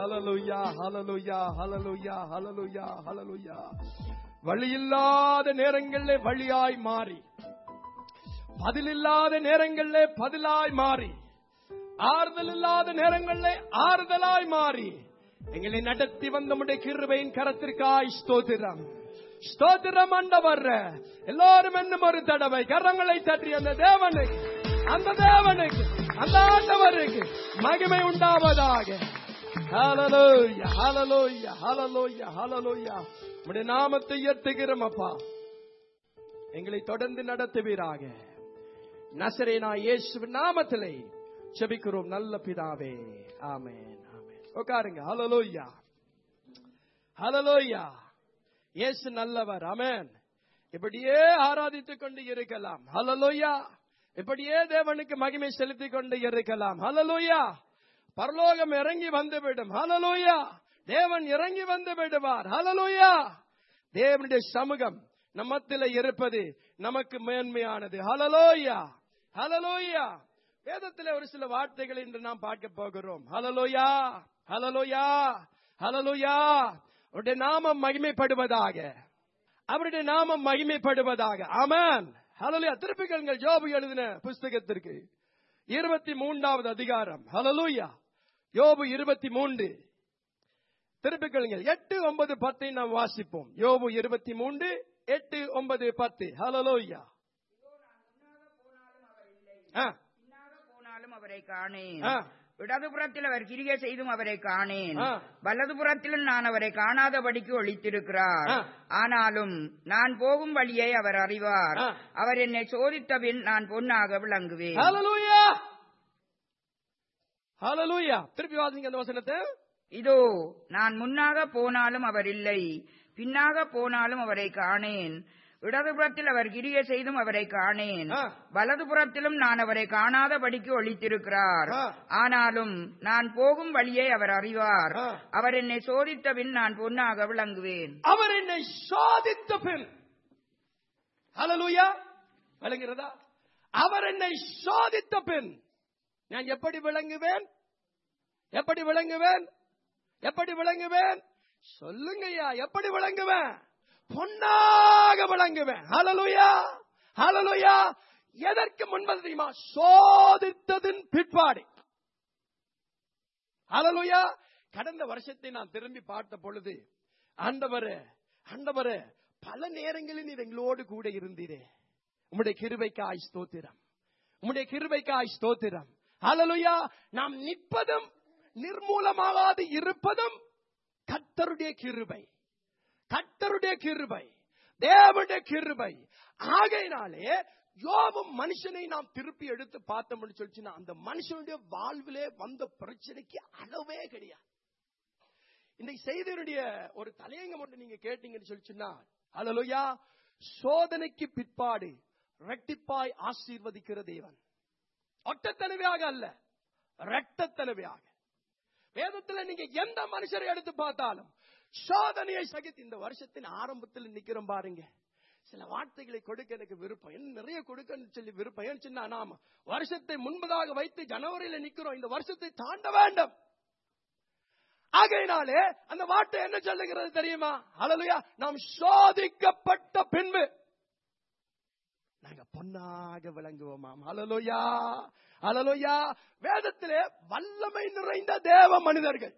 ஹalleluya ஹalleluya ஹalleluya ஹalleluya ஹalleluya வழியில்லாத நேரங்களிலே வழியாய் மாறி பதிலில்லாத நேரங்களிலே பதிலாய் மாறி ஆறுதல் இல்லாத நேரங்களிலே ஆறுதலாய் மாறி எங்களை நடத்தி வந்த நம்முடைய கிருபையின் கரத்திற்காய் ஸ்தோத்திரம் ஸ்தோத்திரம் ஆண்டவர் எல்லாரும் என்னும் ஒரு தடவை கரங்களை தட்டி அந்த தேவனுக்கு அந்த தேவனுக்கு அந்த ஆண்டவருக்கு மகிமை உண்டாவதாக ஹalleluya ஹalleluya ஹalleluya ஹalleluya உம்முடைய நாமத்தை உயர்த்துகிறோம் அப்பா எங்களை தொடர்ந்து நடத்துவீராக நசரேனா இயேசு நாமத்திலே செபிக்கிறோம் நல்ல பிதாவே ஆமென் ஆமென் உட்காருங்க ஹalleluya ஹalleluya இயேசு நல்லவர் ஆமென் இப்படியே ஆராதித்துக் கொண்டு இருக்கலாம் ஹalleluya இப்படியே தேவனுக்கு மகிமை செலுத்திக் கொண்டு இருக்கலாம் ஹalleluya பரலோகம் இறங்கி வந்துவிடும் ஹalleluya தேவன் இறங்கி வந்து விடுவார் ஹalleluya தேவனுடைய சமூகம் நம்மத்தில இருப்பது நமக்கு மேன்மையானது ஹalleluya ஹalleluya வேதத்தில் ஒரு சில வார்த்தைகளை இன்று நாம் பார்க்க போகிறோம் ஹalleluya ஹalleluya ஹalleluya அவருடைய நாமம் மகிமைப்படுவதாக அவருடைய நாமம் மகிமைப்படுவதாக ஆமென் ஹalleluya திருப்பிகள் ஜோபு எழுதின புஸ்தகத்திற்கு இருபத்தி மூன்றாவது அதிகாரம் ஹalleluya யோபு இருபத்தி மூன்று திருப்பிக்கொள்ளுங்கள் எட்டு ஒன்பது பத்தை நாம் வாசிப்போம் யோபு இருபத்தி மூன்று எட்டு ஒன்பது பத்து ஹalleluya ஆ பின்னாக போனாலும் அவரை காணேன் ஆ. இடதுபுறத்தில் அவர் கிரியை செய்தும் அவரை காணேன் ஆ. வலதுபுறத்திலும் நான் அவரை காணாதபடிக்கு ஒளித்திருக்கிறார் ஆ. ஆனாலும் நான் போகும் வழியை அவர் அறிவார் ஆ. அவர் என்னை சோதித்தபின் நான் பொன்னாக விளங்குவேன் ஹalleluya ஹalleluya திருப்பி வாசிங்க அந்த வசனத்தை இதோ நான் முன்னாக போனாலும் அவர் இல்லை பின்னாக போனாலும் அவரை காணேன் இடதுபுறத்தில் அவர் கிரியை செய்தும் அவரை காணேன் ஆ. வலதுபுறத்திலும் நான் அவரை காணாதபடிக்கு ஒளித்திருக்கிறார் ஆ. ஆனாலும் நான் போகும் வழியை அவர் அறிவார் ஆ. அவர் என்னை சோதித்தபின் நான் பொன்னாக விளங்குவேன் அவர் என்னை சோதித்த பின் ஹalleluya விளங்குகிறதா அவர் என்னை சோதித்த பின் நான் எப்படி விளங்குவேன் எப்படி விளங்குவேன் எப்படி விளங்குவேன் சொல்லுங்கய்யா எப்படி விளங்குவேன் பொன்னாக விளங்குவேன் ஹalleluya ஹalleluya எதற்கு முன்பது தெரியுமா சோதித்ததின் பிற்பாடு ஹalleluya கடந்த வருஷத்தை நான் திரும்பி பார்த்த பொழுது ஆண்டவரே ஆண்டவரே பல நேரங்களில் நீர் எங்களோடு கூட இருந்தீரே உம்முடைய கிருபைக்காய் ஸ்தோத்திரம் உம்முடைய கிருபைக்காய் ஸ்தோத்திரம் ஹalleluya நாம் நிற்பதும் நிர்மூலமாகாது இருப்பதும் கர்த்தருடைய கிருபை கர்த்தருடைய கிருபை தேவனுடைய கிருபை ஆகையினாலே யோபும் மனுஷனை நாம் திருப்பி எடுத்து பார்த்தோம்னு சொல்லிச்சுன்னா அந்த மனுஷனுடைய வாழ்விலே வந்த பிரச்சனைக்கு அளவே கிடையாது இந்த செய்தியுடைய ஒரு தலையங்கம் ஒன்று நீங்க கேட்டீங்கன்னு சொல்லிச்சுன்னா ஹalleluya சோதனைக்கு பிற்பாடு ரெட்டிப்பாய் ஆசீர்வதிக்கிற தேவன் ஒட்டத்தனவையாக அல்ல ரெட்டத்தனவையாக வேதத்துல நீங்க எந்த மனுஷரை எடுத்து பார்த்தாலும் சோதனையை சகித்து இந்த வருஷத்தின் ஆரம்பத்தில் நிக்கிறோம் பாருங்க சில வார்த்தைகளை கொடுக்க எனக்கு விருப்பம் என்ன நிறைய கொடுக்கன்னு சொல்லி விருப்பம் ஏன்னு சொன்னா நாம வருஷத்தை முன்பதாக வைத்து ஜனவரியில நிக்கிறோம் இந்த வருஷத்தை தாண்ட வேண்டும் ஆகையினாலே அந்த வார்த்தை என்ன சொல்லுகிறது தெரியுமா ஹalleluya நாம் சோதிக்கப்பட்ட பின்பு நாங்க பொன்னாக விளங்குவோமாம் ஹalleluya ஹalleluya வேதத்திலே வல்லமை நிறைந்த தேவ மனிதர்கள்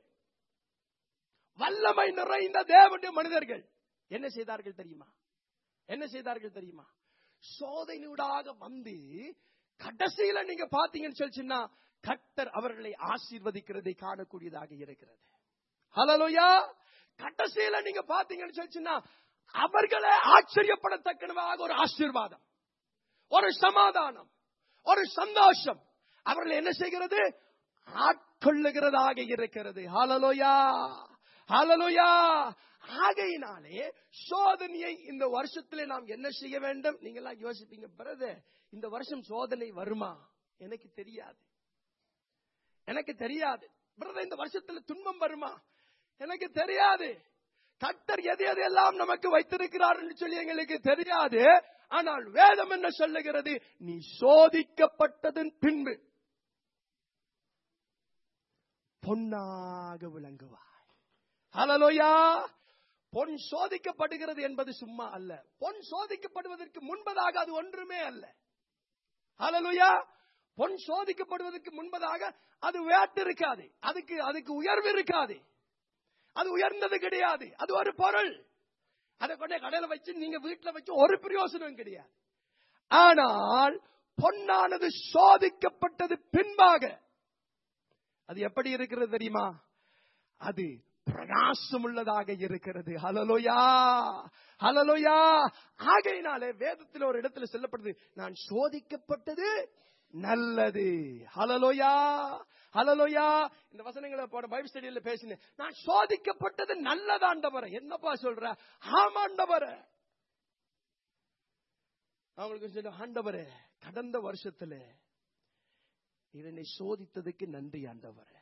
வல்லமை நிறைந்த தேவனுடைய மனிதர்கள் என்ன செய்தார்கள் தெரியுமா என்ன செய்தார்கள் தெரியுமா சோதனையூடாக வந்து கடைசியில நீங்க பாத்தீங்கன்னு சொல்லிச்சுன்னா கர்த்தர் அவர்களை ஆசீர்வதிக்கிறதை காணக்கூடியதாக இருக்கிறது ஹalleluya கடைசியில நீங்க பாத்தீங்கன்னு சொல்லிச்சுன்னா அவர்களே ஆச்சரியப்படத்தக்கனவாக ஒரு ஆசீர்வாதம் ஒரு சமாதானம் ஒரு சந்தோஷம் அவர்கள் என்ன செய்கிறது ஆட்கொள்ளுகிறதாக இருக்கிறது ஹalleluya ஹalleluya ஆகையினாலே சோதனையை இந்த வருஷத்திலே நாம் என்ன செய்ய வேண்டும் நீங்க எல்லாம் யோசிப்பீங்க பிரதர் இந்த வருஷம் சோதனை வருமா எனக்கு தெரியாது எனக்கு தெரியாது பிரதர் இந்த வருஷத்துல துன்பம் வருமா எனக்கு தெரியாது கர்த்தர் எது எதையெல்லாம் நமக்கு வைத்திருக்கிறார் என்று சொல்லி எங்களுக்கு தெரியாது ஆனால் வேதம் என்ன சொல்லுகிறது நீ சோதிக்கப்பட்டதன் பின்பு பொன்னாக விளங்குவாய் ஹalleluya பொன் சோதிக்கப்படுகிறது என்பது சும்மா அல்ல பொன் சோதிக்கப்படுவதற்கு முன்பதாக அது ஒன்றுமே அல்ல ஹalleluya பொன் சோதிக்கப்படுவதற்கு முன்பதாக அது வேட்டு இருக்காது அதுக்கு அதுக்கு உயர்வு இருக்காது அது உயர்ந்தது கிடையாது அது ஒரு பொருள் அதை கொண்டே கடையில வச்சு நீங்க வீட்டுல வச்சு ஒரு பிரயோசனம் கிடையாது ஆனால் பொன்னானது சோதிக்கப்பட்டது பின்பாக அது எப்படி இருக்கிறது தெரியுமா அது பிரகாசம் உள்ளதாக இருக்கிறது ஹலலோயா ஹலலோயா ஆகையினாலே வேதத்தில் ஒரு இடத்துல சொல்லப்படுது நான் சோதிக்கப்பட்டது நல்லது ஹலலோயா ஹலலோயா இந்த வசனங்களை போன பைபிள் ஸ்டடியில பேசினேன் நான் சோதிக்கப்பட்டது நல்லதாண்டவர என்னப்பா சொல்ற ஆமாண்டவர அவங்களுக்கு சொல்ல ஆண்டவரே கடந்த வருஷத்துல என்னை சோதித்ததுக்கு நன்றி ஆண்டவரே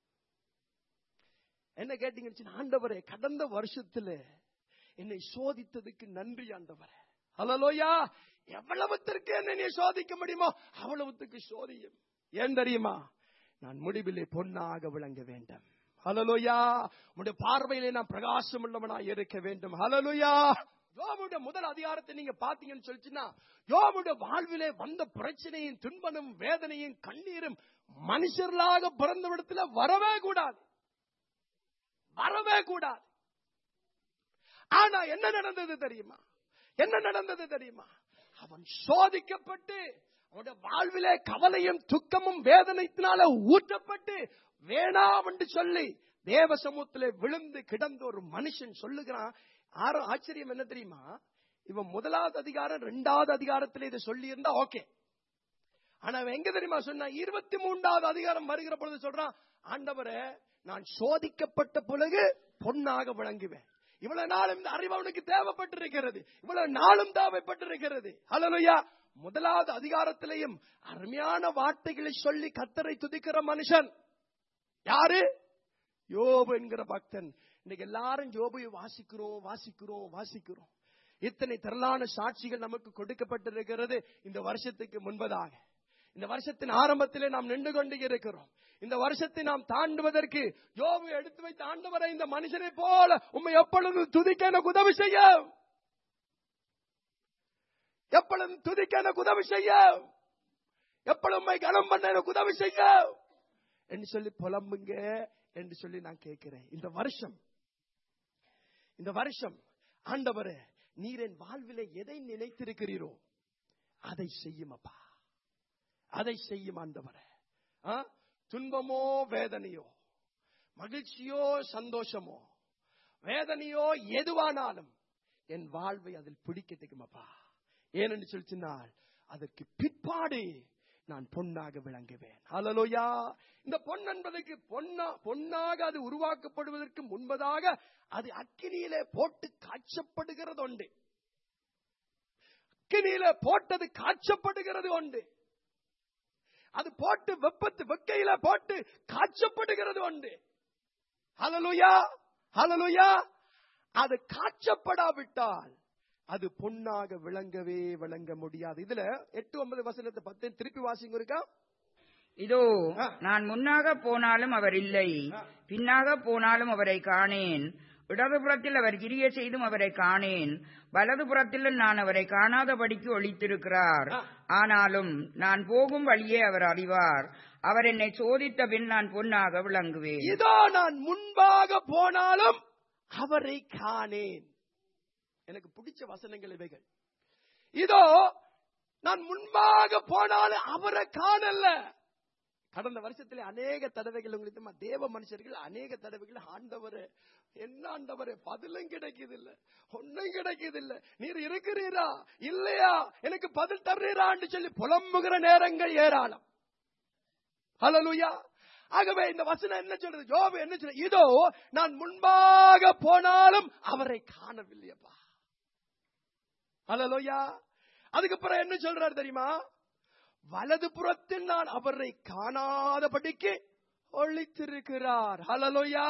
என்ன கேட்டீங்கன்னு ஆண்டவரே கடந்த வருஷத்துல என்னை சோதித்ததுக்கு நன்றி ஆண்டவரே ஹலலோயா எவ்வளவுத்திற்கு என்னை நீ சோதிக்க முடியுமோ அவ்வளவுத்துக்கு சோதியும் ஏன் தெரியுமா நான் முடிவிலே பொன்னாக விளங்க வேண்டும் ஹலலோயா உடைய பார்வையிலே நான் பிரகாசம் உள்ளவனாய் இருக்க வேண்டும் ஹலலோயா யோபுடைய முதல் அதிகாரத்தை நீங்க பாத்தீங்கன்னு சொல்லிச்சுன்னா யோபுடைய வாழ்விலே வந்த பிரச்சனையும் துன்பனும் வேதனையும் கண்ணீரும் மனுஷர்களாக பிறந்த இடத்துல வரவே கூடாது வரவே கூடாது ஆனா என்ன நடந்தது தெரியுமா என்ன நடந்தது தெரியுமா அவன் சோதிக்கப்பட்டு அவனுடைய வாழ்விலே கவலையும் துக்கமும் வேதனைத்தினால ஊற்றப்பட்டு வேணாம் என்று சொல்லி தேவ சமூகத்திலே விழுந்து கிடந்த ஒரு மனுஷன் சொல்லுகிறான் ஆரோ ஆச்சரியம் என்ன தெரியுமா இவன் முதலாவது அதிகாரம் ரெண்டாவது அதிகாரத்தில் இதை சொல்லி இருந்தா ஓகே ஆனா அவன் எங்க தெரியுமா சொன்னா இருபத்தி மூன்றாவது அதிகாரம் வருகிற பொழுது சொல்றான் ஆண்டவரே நான் சோதிக்கப்பட்ட பிறகு பொன்னாக விளங்குவேன் இவ்வளவு நாளும் இந்த அறிவு அவனுக்கு தேவைப்பட்டிருக்கிறது இவ்வளவு நாளும் தேவைப்பட்டிருக்கிறது ஹலலுயா முதலாவது அதிகாரத்திலையும் அருமையான வார்த்தைகளை சொல்லி கத்தரை துதிக்கிற மனுஷன் யாரு யோபு என்கிற பக்தன் இன்னைக்கு எல்லாரும் யோபுவை வாசிக்கிறோம் வாசிக்கிறோம் வாசிக்கிறோம் இத்தனை திரளான சாட்சிகள் நமக்கு கொடுக்கப்பட்டிருக்கிறது இந்த வருஷத்துக்கு முன்பதாக இந்த வருஷத்தின் ஆரம்பத்திலே நாம் நின்று கொண்டு இருக்கிறோம் இந்த வருஷத்தை நாம் தாண்டுவதற்கு யோபு எடுத்து வைத்த ஆண்டவரை இந்த மனுஷனை போல உண்மை எப்பொழுதும் துதிக்க எனக்கு உதவி செய்ய எப்பொழுதும் துதிக்க எனக்கு உதவி செய்ய எப்பொழுதும் உண்மை கனம் பண்ண எனக்கு உதவி செய்ய என்று சொல்லி புலம்புங்க என்று சொல்லி நான் கேட்கிறேன் இந்த வருஷம் இந்த வருஷம் ஆண்டவரே நீர் என் வாழ்விலே எதை நினைத்திருக்கிறீரோ அதை செய்யும் அப்பா அதை செய்யும் ஆண்டவரே ஆ? துன்பமோ வேதனையோ மகிழ்ச்சியோ சந்தோஷமோ வேதனையோ எதுவானாலும் என் வாழ்வை அதில் பிடிக்கட்டுக்கும் அப்பா ஏனென்று சொல்லிச்சினால் அதற்கு பிற்பாடு நான் பொன்னாக விளங்குவேன் ஹalleluya இந்த பொன் என்பதற்கு பொன்னா பொன்னாக அது உருவாக்கப்படுவதற்கு முன்பதாக அது அக்கினியிலே போட்டு காய்ச்சப்படுகிறது உண்டு அக்கினியிலே போட்டது காய்ச்சப்படுகிறது உண்டு அது போட்டு வெப்பத்து வெக்கையில போட்டு காய்ச்சப்படுகிறது உண்டு ஹalleluya ஹalleluya அது காய்ச்சப்படாவிட்டால் அது பொன்னாக விளங்கவே விளங்க முடியாது இதுல எட்டு ஒன்பது வசனத்தை பத்து திருப்பி வாசிங்க இருக்கா இதோ ஆ. நான் முன்னாக போனாலும் அவர் இல்லை ஆ. பின்னாக போனாலும் அவரை காணேன் இடதுபுறத்தில் அவர் கிரிய செய்தும் அவரை காணேன் வலதுபுறத்திலும் நான் அவரை காணாதபடிக்கு ஒளித்திருக்கிறார் ஆ. ஆனாலும் நான் போகும் வழியே அவர் அறிவார் அவர் என்னை சோதித்த பின் நான் பொன்னாக விளங்குவேன் இதோ நான் முன்பாக போனாலும் அவரை காணேன் எனக்கு பிடிச்ச வசனங்கள் இவைகள் இதோ நான் முன்பாக போனாலும் அவரை காணல கடந்த வருஷத்துல அநேக தடவைகள் உங்களுக்கு தெரியுமா, தேவ மனுஷர்கள் அநேக தடவைகள் ஆண்டவர் என்ன ஆண்டவர் பதிலும் கிடைக்குது இல்ல ஒன்னும் கிடைக்குது இல்ல நீர் இருக்கிறீரா இல்லையா எனக்கு பதில் தர்றீரான்னு சொல்லி புலம்புகிற நேரங்கள் ஏராளம் ஹalleluya ஆகவே இந்த வசனம் என்ன சொல்றது யோபு என்ன சொல்றது இதோ நான் முன்பாக போனாலும் அவரை காணவில்லையப்பா ஹalleluya அதுக்கப்புறம் என்ன சொல்றாரு தெரியுமா வலது புறத்தில் நான் அவரை காணாதபடிக்கு ஒளித்திருக்கிறார் ஹalleluya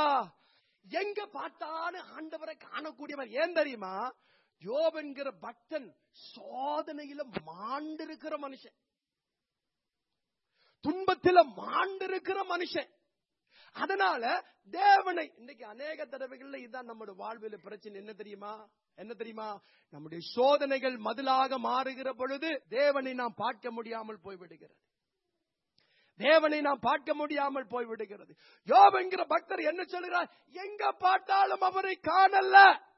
எங்க பார்த்தாலும் ஆண்டவரை காணக்கூடியவர் ஏன் தெரியுமா யோப் என்கிற பக்தன் சோதனையில மாண்டிருக்கிற மனுஷன் துன்பத்தில மாண்டிருக்கிற மனுஷன் அதனால தேவனை இன்னைக்கு அநேக தடவைகள்ல இதுதான் நம்முடைய வாழ்வில் பிரச்சனை என்ன தெரியுமா என்ன தெரியுமா நம்முடைய சோதனைகள் மதிலாக மாறுகிற பொழுது தேவனை நாம் பார்க்க முடியாமல் போய்விடுகிறது தேவனை நாம் பார்க்க முடியாமல் போய்விடுகிறது யோப் என்கிற பக்தர் என்ன சொல்கிறார் எங்க பார்த்தாலும் அவரை காணல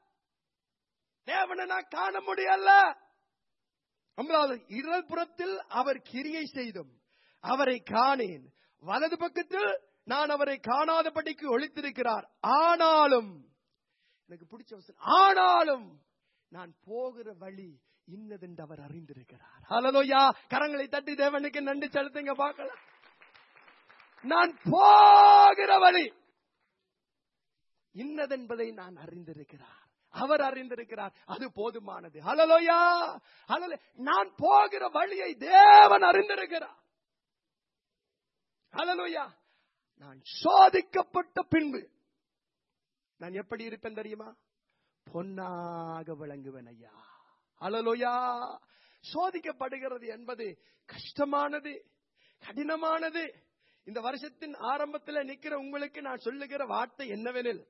தேவனை நான் காண முடியல நம்மளால் இடப்புறத்தில் அவர் கிரியை செய்தும் அவரை காணேன் வலது பக்கத்தில் நான் அவரை காணாதபடிக்கு ஒழித்திருக்கிறார் ஆனாலும் எனக்கு பிடிச்ச வசனம் ஆனாலும் நான் போகிற வழி இன்னதென்று அவர் அறிந்திருக்கிறார் ஹalleluya கரங்களை தட்டி தேவனுக்கு நன்றி செலுத்துங்க பார்க்கலாம் நான் போகிற வழி இன்னதென்பதை நான் அறிந்திருக்கிறார் அவர் அறிந்திருக்கிறார் அது போதுமானது ஹalleluya ஹalleluya நான் போகிற வழியை தேவன் அறிந்திருக்கிறார் ஹalleluya நான் சோதிக்கப்பட்ட பின்பு நான் எப்படி இருப்பேன் தெரியுமா பொன்னாக விளங்குவேன் ஐயா ஹalleluya சோதிக்கப்படுகிறது என்பது கஷ்டமானது கடினமானது இந்த வருஷத்தின் ஆரம்பத்தில் நிக்கிற உங்களுக்கு நான் சொல்லுகிற வார்த்தை என்னவெனில்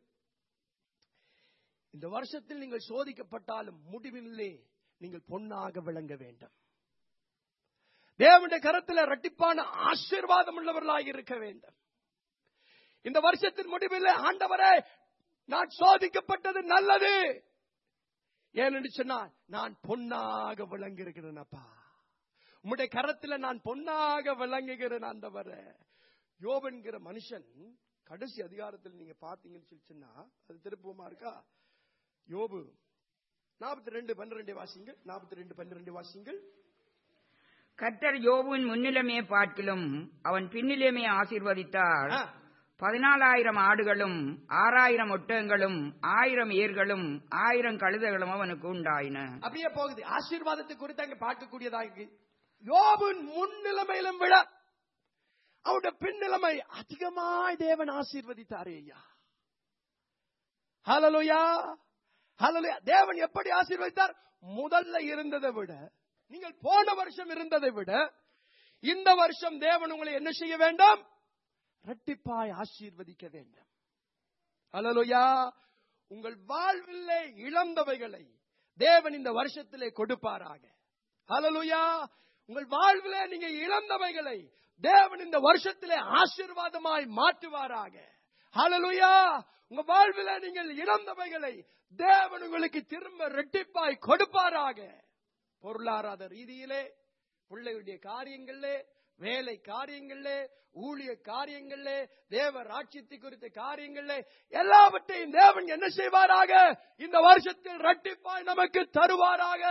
இந்த வருஷத்தில் நீங்கள் சோதிக்கப்பட்டாலும் முடிவிலே நீங்கள் பொன்னாக விளங்க வேண்டும் தேவனுடைய கரத்தில் இரட்டிப்பான ஆசீர்வாதம் உள்ளவர்களாக இருக்க வேண்டும் இந்த வருஷத்தின் முடிவில் ஆண்டவரே நான் சோதிக்கப்பட்டது நல்லது ஏனென்று சொன்னால் நான் பொன்னாக விளங்கியிருக்கிறேன் அப்பா உம்முடைய கரத்துல நான் பொன்னாக விளங்குகிறேன் ஆண்டவரே யோபன்கிற மனுஷன் கடைசி அதிகாரத்தில் நீங்க பாத்தீங்கன்னு சொல்லி சொன்னா அது திருப்பமா இருக்கா யோபு நாற்பத்தி ரெண்டு பன்னிரெண்டு வாசிங்கள் நாற்பத்தி ரெண்டு பன்னிரெண்டு வாசிங்கள் கர்த்தர் யோபுவின் முன்னிலைமையை பார்க்கிலும் அவன் பின்னிலைமையை ஆசீர்வதித்தார் ஆ, பதினாலாயிரம் ஆடுகளும் ஆறாயிரம் ஒட்டகங்களும் ஆயிரம் ஏர்களும் ஆயிரம் கழுதைகளும் அவனுக்கு உண்டாயின அப்படியே போகுது ஆசீர்வாதத்தை குறித்து அங்க பார்க்கக்கூடியதாக இருக்கு. யோபின் முன்னிலைமையிலும் விட அவருடைய பின்னிலைமை அதிகமாய் தேவன் ஆசீர்வதித்தாரே ஐயா ஹalleluya ஹalleluya தேவன் எப்படி ஆசீர்வதித்தார் முதல்ல இருந்ததை விட நீங்கள் போன வருஷம் இருந்ததை விட இந்த வருஷம் தேவன் உங்களை என்ன செய்ய வேண்டும் இரட்டிப்பாய் ஆசீர்வதிக்க வேண்டும் ஹalleluya உங்கள் வாழ்விலே இழந்தவைகளை தேவன் இந்த வருஷத்திலே கொடுப்பாராக ஹalleluya உங்கள் வாழ்விலே நீங்க இழந்தவைகளை தேவன் இந்த வருஷத்திலே ஆசீர்வாதமாய் மாற்றுவாராக ஹalleluya உங்க வாழ்விலே நீங்கள் இழந்தவைகளை தேவன் உங்களுக்கு திரும்ப ரெட்டிப்பாய் கொடுப்பாராக பொருளாதார ரீதியிலே பிள்ளைகளுடைய காரியங்களிலே வேலை காரியங்களிலே ஊழிய காரியங்களிலே தேவ ராட்சியத்தை குறித்த காரியங்களிலே எல்லாவற்றையும் தேவன் என்ன செய்வாராக இந்த வருஷத்தில் இரட்டிப்பாய் நமக்கு தருவாராக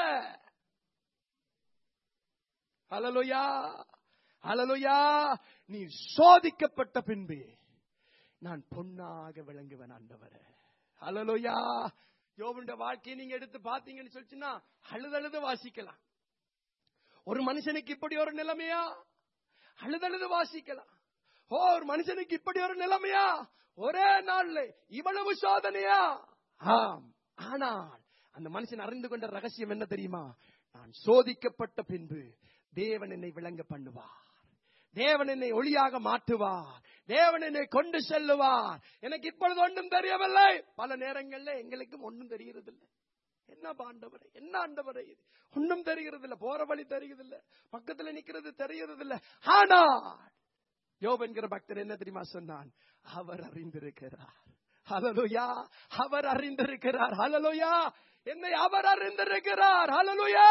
ஹalleluya ஹalleluya நீ சோதிக்கப்பட்ட பின்பு நான் பொன்னாக விளங்குவேன் ஆண்டவரே ஹalleluya யோபுடைய வாழ்க்கையை நீங்க எடுத்து பாத்தீங்கன்னு சொல்லிச்சுன்னா அழுதழுது வாசிக்கலாம் ஒரு மனுஷனுக்கு இப்படி ஒரு நிலைமையா அழுதழுது வாசிக்கலாம் ஓ ஒரு மனுஷனுக்கு இப்படி ஒரு நிலைமையா ஒரே நாள்ல இவ்வளவு சோதனையா ஆம் ஆனால் அந்த மனுஷன் அறிந்து கொண்ட ரகசியம் என்ன தெரியுமா நான் சோதிக்கப்பட்ட பின்பு தேவன் என்னை விளங்க பண்ணுவார் தேவன் என்னை ஒளியாக மாற்றுவார் தேவன் என்னை கொண்டு செல்லுவார் எனக்கு இப்பொழுது ஒன்றும் தெரியவில்லை பல நேரங்கள்ல எங்களுக்கும் ஒன்றும் தெரியறதில்லை என்ன ஆண்டவரே என்ன ஆண்டவரே இது ஒன்றும் தெரிகிறது இல்ல போற வழி தெரிகிறது இல்ல பக்கத்துல நிக்கிறது தெரிகிறது இல்ல ஆனா யோபு என்கிற பக்தர் என்ன தெரியுமா சொன்னான் அவர் அறிந்திருக்கிறார் ஹalleluya அவர் அறிந்திருக்கிறார் ஹalleluya என்னை அவர் அறிந்திருக்கிறார் ஹalleluya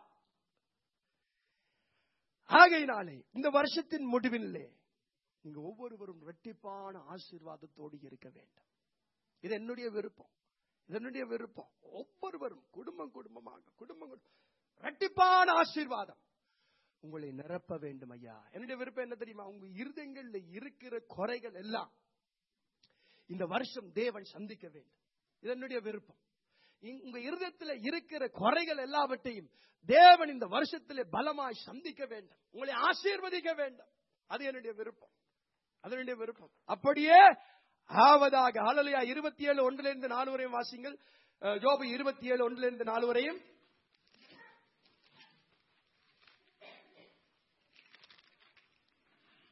ஆகையினாலே இந்த வருஷத்தின் முடிவிலே நீங்க ஒவ்வொருவரும் இரட்டிப்பான ஆசீர்வாதத்தோடு இருக்க வேண்டும் இது என்னுடைய விருப்பம் இது என்னுடைய விருப்பம் ஒவ்வொருவரும் குடும்பம் குடும்பமாக குடும்பம் குடும்பம் இரட்டிப்பான ஆசீர்வாதம் உங்களை நிரப்ப வேண்டும் ஐயா என்னுடைய விருப்பம் என்ன தெரியுமா உங்க இருதயங்கள்ல இருக்கிற குறைகள் எல்லாம் இந்த வருஷம் தேவன் சந்திக்க வேண்டும் இது என்னுடைய விருப்பம் இ- உங்க இருதயத்துல இருக்கிற குறைகள் எல்லாவற்றையும் தேவன் இந்த வருஷத்திலே பலமாய் சந்திக்க வேண்டும் உங்களை ஆசீர்வதிக்க வேண்டும் அது என்னுடைய விருப்பம் அது என்னுடைய விருப்பம் அப்படியே ஆவதாக ஹalleluya இருபத்தி ஏழு ஒன்றிலிருந்து நாலு வரையும் வாசிங்கள் அஹ், யோபு இருபத்தி ஏழு ஒன்றிலிருந்து நாலு வரையும்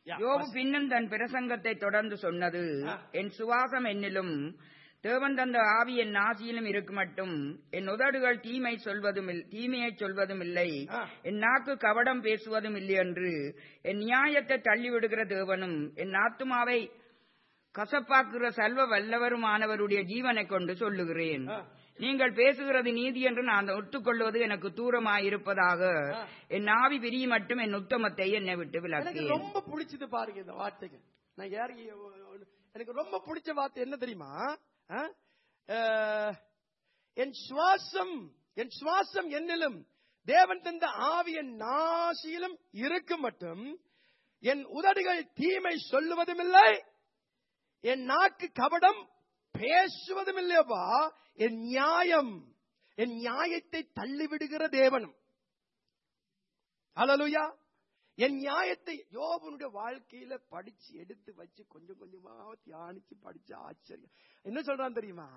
Yeah, யோபு வாசி. பின்னும் தன் பிரசங்கத்தை தொடர்ந்து சொன்னது ஆ. என் சுவாசம் என்னிலும் தேவன் தந்த ஆவி என் நாசியிலும் இருக்குமட்டும் என் உதடுகள் தீமை சொல்வதும் இல்- தீமையை சொல்வதும் இல்லை ஆ. என் நாக்கு கவடம் பேசுவதும் இல்லை என்று என் நியாயத்தை தள்ளிவிடுகிற தேவனும் என் ஆத்துமாவை கசப்பாக்குகிற சல்வ வல்லவருமானவருடைய ஜீவனை கொண்டு சொல்லுகிறேன் ஆ. நீங்கள் பேசுகிறது நீதி என்று நான் ஒத்துக்கொள்வது எனக்கு தூரமாயிருப்பதாக ஆ. என் ஆவி பிரிய மட்டும் என் உத்தமத்தை என்னை விட்டு எனக்கு விலக்கேன் ரொம்ப பிடிச்சது பாருங்க இந்த வார்த்தைகள் நான் யாருக்கு எனக்கு ரொம்ப பிடிச்ச வார்த்தை என்ன தெரியுமா ஆ? அஹ், என் சுவாசம் என் சுவாசம் என்னிலும் தேவன் தந்த ஆவி என் நாசியிலும் இருக்கும் மட்டும் என் உதடுகள் தீமை சொல்லுவதும் இல்லை என் நாக்கு கபடம் பேசுவதும் இல்லையப்பா என் நியாயம் என் நியாயத்தை தள்ளிவிடுகிற தேவனும் ஹalleluya என் நியாயத்தை யோபனுடைய வாழ்க்கையில படிச்சு எடுத்து வச்சு கொஞ்சம் கொஞ்சமா தியானிச்சு படிச்ச ஆச்சரியம் என்ன சொல்றான் தெரியுமா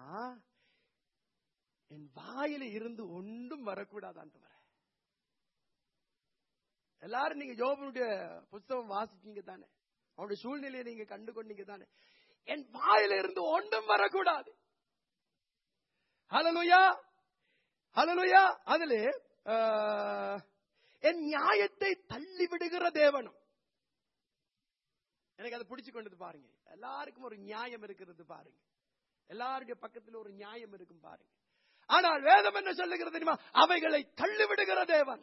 என் வாயில இருந்து ஒன்றும் வரக்கூடாது ஆண்டவரே எல்லாரும் நீங்க யோபனுடைய புஸ்தகம் வாசிச்சீங்க தானே அவனுடைய சூழ்நிலையை நீங்க கண்டு கொண்டீங்க தானே என் வாயில இருந்து ஒன்றும் வரக்கூடாது ஹalleluya ஹalleluya அதுல ஆஹ், என் நியாயத்தை தள்ளி விடுகிற தேவனும் எனக்கு அதை பிடிச்சு கொண்டது பாருங்க எல்லாருக்கும் ஒரு நியாயம் இருக்கிறது பாருங்க எல்லாருடைய பக்கத்துல ஒரு நியாயம் இருக்கும் பாருங்க ஆனால் வேதம் என்ன சொல்லுகிறது தெரியுமா அவைகளை தள்ளி விடுகிற தேவன்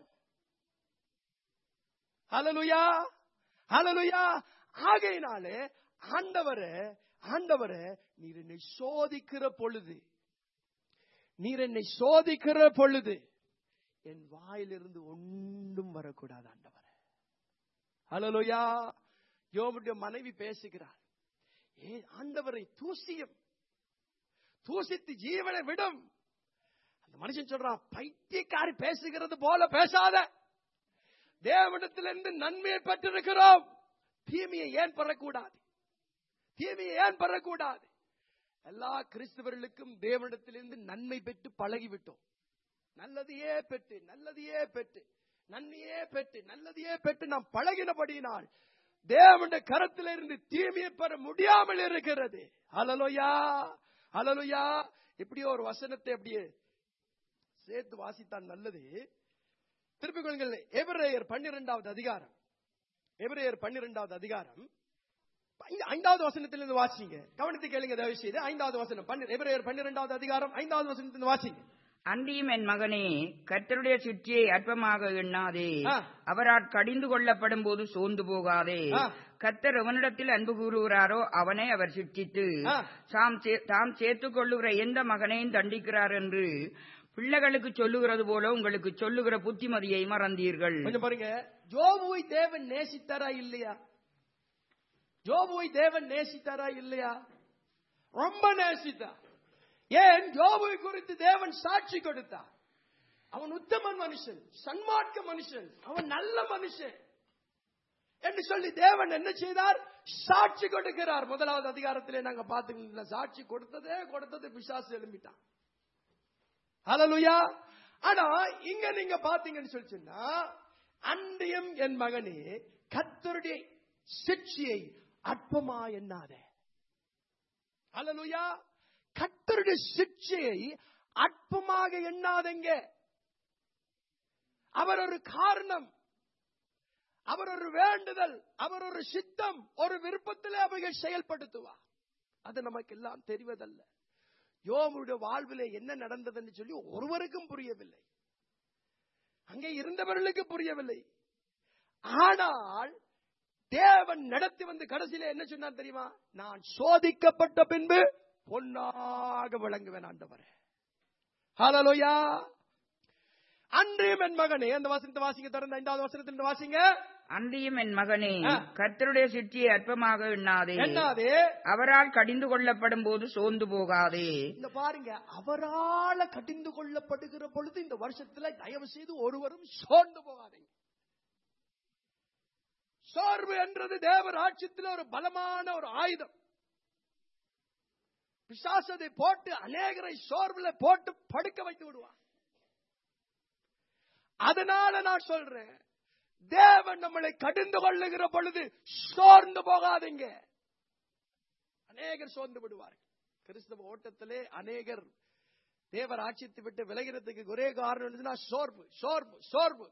ஹalleluya ஹalleluya ஆகையினாலே ஆண்டவரே ஆண்டவரே நீர் என்னை சோதிக்கிற பொழுது நீர் என்னை சோதிக்கிற பொழுது என் வாயிலிருந்து ஒன்றும் வரக்கூடாது ஆண்டவரே ஹalleluya யோபுடைய மனைவி பேசுகிறார் ஏ ஆண்டவரை தூசியும் தூசித்து ஜீவனை விடும் அந்த மனுஷன் சொல்றான் பைத்தியக்காரி பேசுகிறது போல பேசாத தேவனிடத்திலிருந்து நன்மையை பெற்றிருக்கிறோம் தீமையை ஏன் பெறக்கூடாது தீமையை ஏன் பெறக்கூடாது எல்லா கிறிஸ்தவர்களுக்கும் தேவனிடத்திலிருந்து நன்மை பெற்று பழகிவிட்டோம் நல்லதையே பெற்று நல்லதையே பெற்று நன்மையே பெற்று நல்லதையே பெற்று நாம் பழகினபடியினால் தேவனுடைய கரத்திலிருந்து தீமையை பெற முடியாமல் இருக்கிறது அலலுயா அலலுயா இப்படியே ஒரு வசனத்தை அப்படியே சேர்த்து வாசித்தான் நல்லது திருப்பிக் கொள்ளுங்கள் எபிரேயர் பன்னிரெண்டாவது அதிகாரம் எபிரேயர் பன்னிரெண்டாவது அதிகாரம் ஐந்து- ஐந்தாவது வசனத்திலிருந்து வாசிங்க கவனித்து கேளுங்க தயவு செய்து ஐந்தாவது வசனம் பன்னி- எபிரேயர் பன்னிரெண்டாவது அதிகாரம் ஐந்தாவது வசனத்திலிருந்து வாசிங்க அன்றியும் என் மகனே கர்த்தருடைய சிற்றியை அற்பமாக எண்ணாதே ஆ. அவரால் கடிந்து கொள்ளப்படும் போது சோர்ந்து போகாதே ஆ. கர்த்தர் எவனிடத்தில் அன்பு கூறுகிறாரோ அவனை அவர் சிற்றித்து ஆ. தாம் சே- தாம் சேர்த்துக் கொள்ளுகிற எந்த மகனையும் தண்டிக்கிறார் என்று பிள்ளைகளுக்கு சொல்லுகிறது போல உங்களுக்கு சொல்லுகிற புத்திமதியை மறந்தீர்கள் கொஞ்சம் பாருங்க ஜோபுவை தேவன் நேசித்தாரா இல்லையா ஜோபுவை தேவன் நேசித்தாரா இல்லையா ரொம்ப நேசித்தார் ஏன் ஜோபுவை குறித்து தேவன் சாட்சி கொடுத்தார் அவன் உத்தமன் மனுஷன் சன்மார்க்க மனுஷன் அவன் நல்ல மனுஷன் என்று சொல்லி தேவன் என்ன செய்தார் சாட்சி கொடுக்கிறார் முதலாவது அதிகாரத்திலே நாங்க பார்த்துக்கலாம் சாட்சி கொடுத்ததே கொடுத்தது பிசாசு எழும்பிட்டான் ஹalleluya ஆனா இங்க நீங்க பாத்தீங்கன்னு சொல்லி சொன்னா அன்றியும் என் மகனே கர்த்தருடைய சிக்ஷையை அற்பமா எண்ணாதே ஹalleluya கர்த்தருடைய சிக்ஷையை அற்பமாக எண்ணாதங்க அவர் ஒரு காரணம் அவர் ஒரு வேண்டுதல் அவர் ஒரு சித்தம் ஒரு விருப்பத்திலே அவைகள் செயல்படுத்துவார் அது நமக்கு எல்லாம் தெரிவதல்ல யோமுடைய வாழ்விலே என்ன நடந்ததுன்னு சொல்லி ஒருவருக்கும் புரியவில்லை அங்கே இருந்தவர்களுக்கு புரியவில்லை ஆனால் தேவன் நடத்தி வந்து கடைசியில என்ன சொன்னார் தெரியுமா நான் சோதிக்கப்பட்ட பின்பு பொன்னாக விளங்குவேன் ஆண்டவரே ஹalleluya அன்றியும் என் மகனே அந்த வசனத்தை வாசிங்க தொடர்ந்து ஐந்தாவது வசனத்திலிருந்து வாசிங்க அன்றியும் என் மகனே ஆ. கர்த்தருடைய சிற்றியை அற்பமாக எண்ணாதே என்னாதே அவரால் கடிந்து கொள்ளப்படும் போது சோர்ந்து போகாதே இந்த பாருங்க அவரால கடிந்து கொள்ளப்படுகிற பொழுது இந்த வருஷத்துல தயவு செய்து ஒருவரும் சோர்ந்து போகாதீங்க சோர்வு என்றது தேவ ராட்சியத்தில் ஒரு பலமான ஒரு ஆயுதம் பிசாசதை போட்டு அநேகரை சோர்வுல போட்டு படுக்க வைத்து விடுவான் அதனால நான் சொல்றேன் தேவன் நம்மளை கடிந்து கொள்ளுகிற பொழுது சோர்ந்து போகாதீங்க அநேகர் சோர்ந்து விடுவார்கள் கிறிஸ்தவ ஓட்டத்திலே அநேகர் தேவர் ஆட்சித்து விட்டு விலகிறதுக்கு ஒரே காரணம் என்னதுன்னா சோர்வு சோர்வு சோர்வு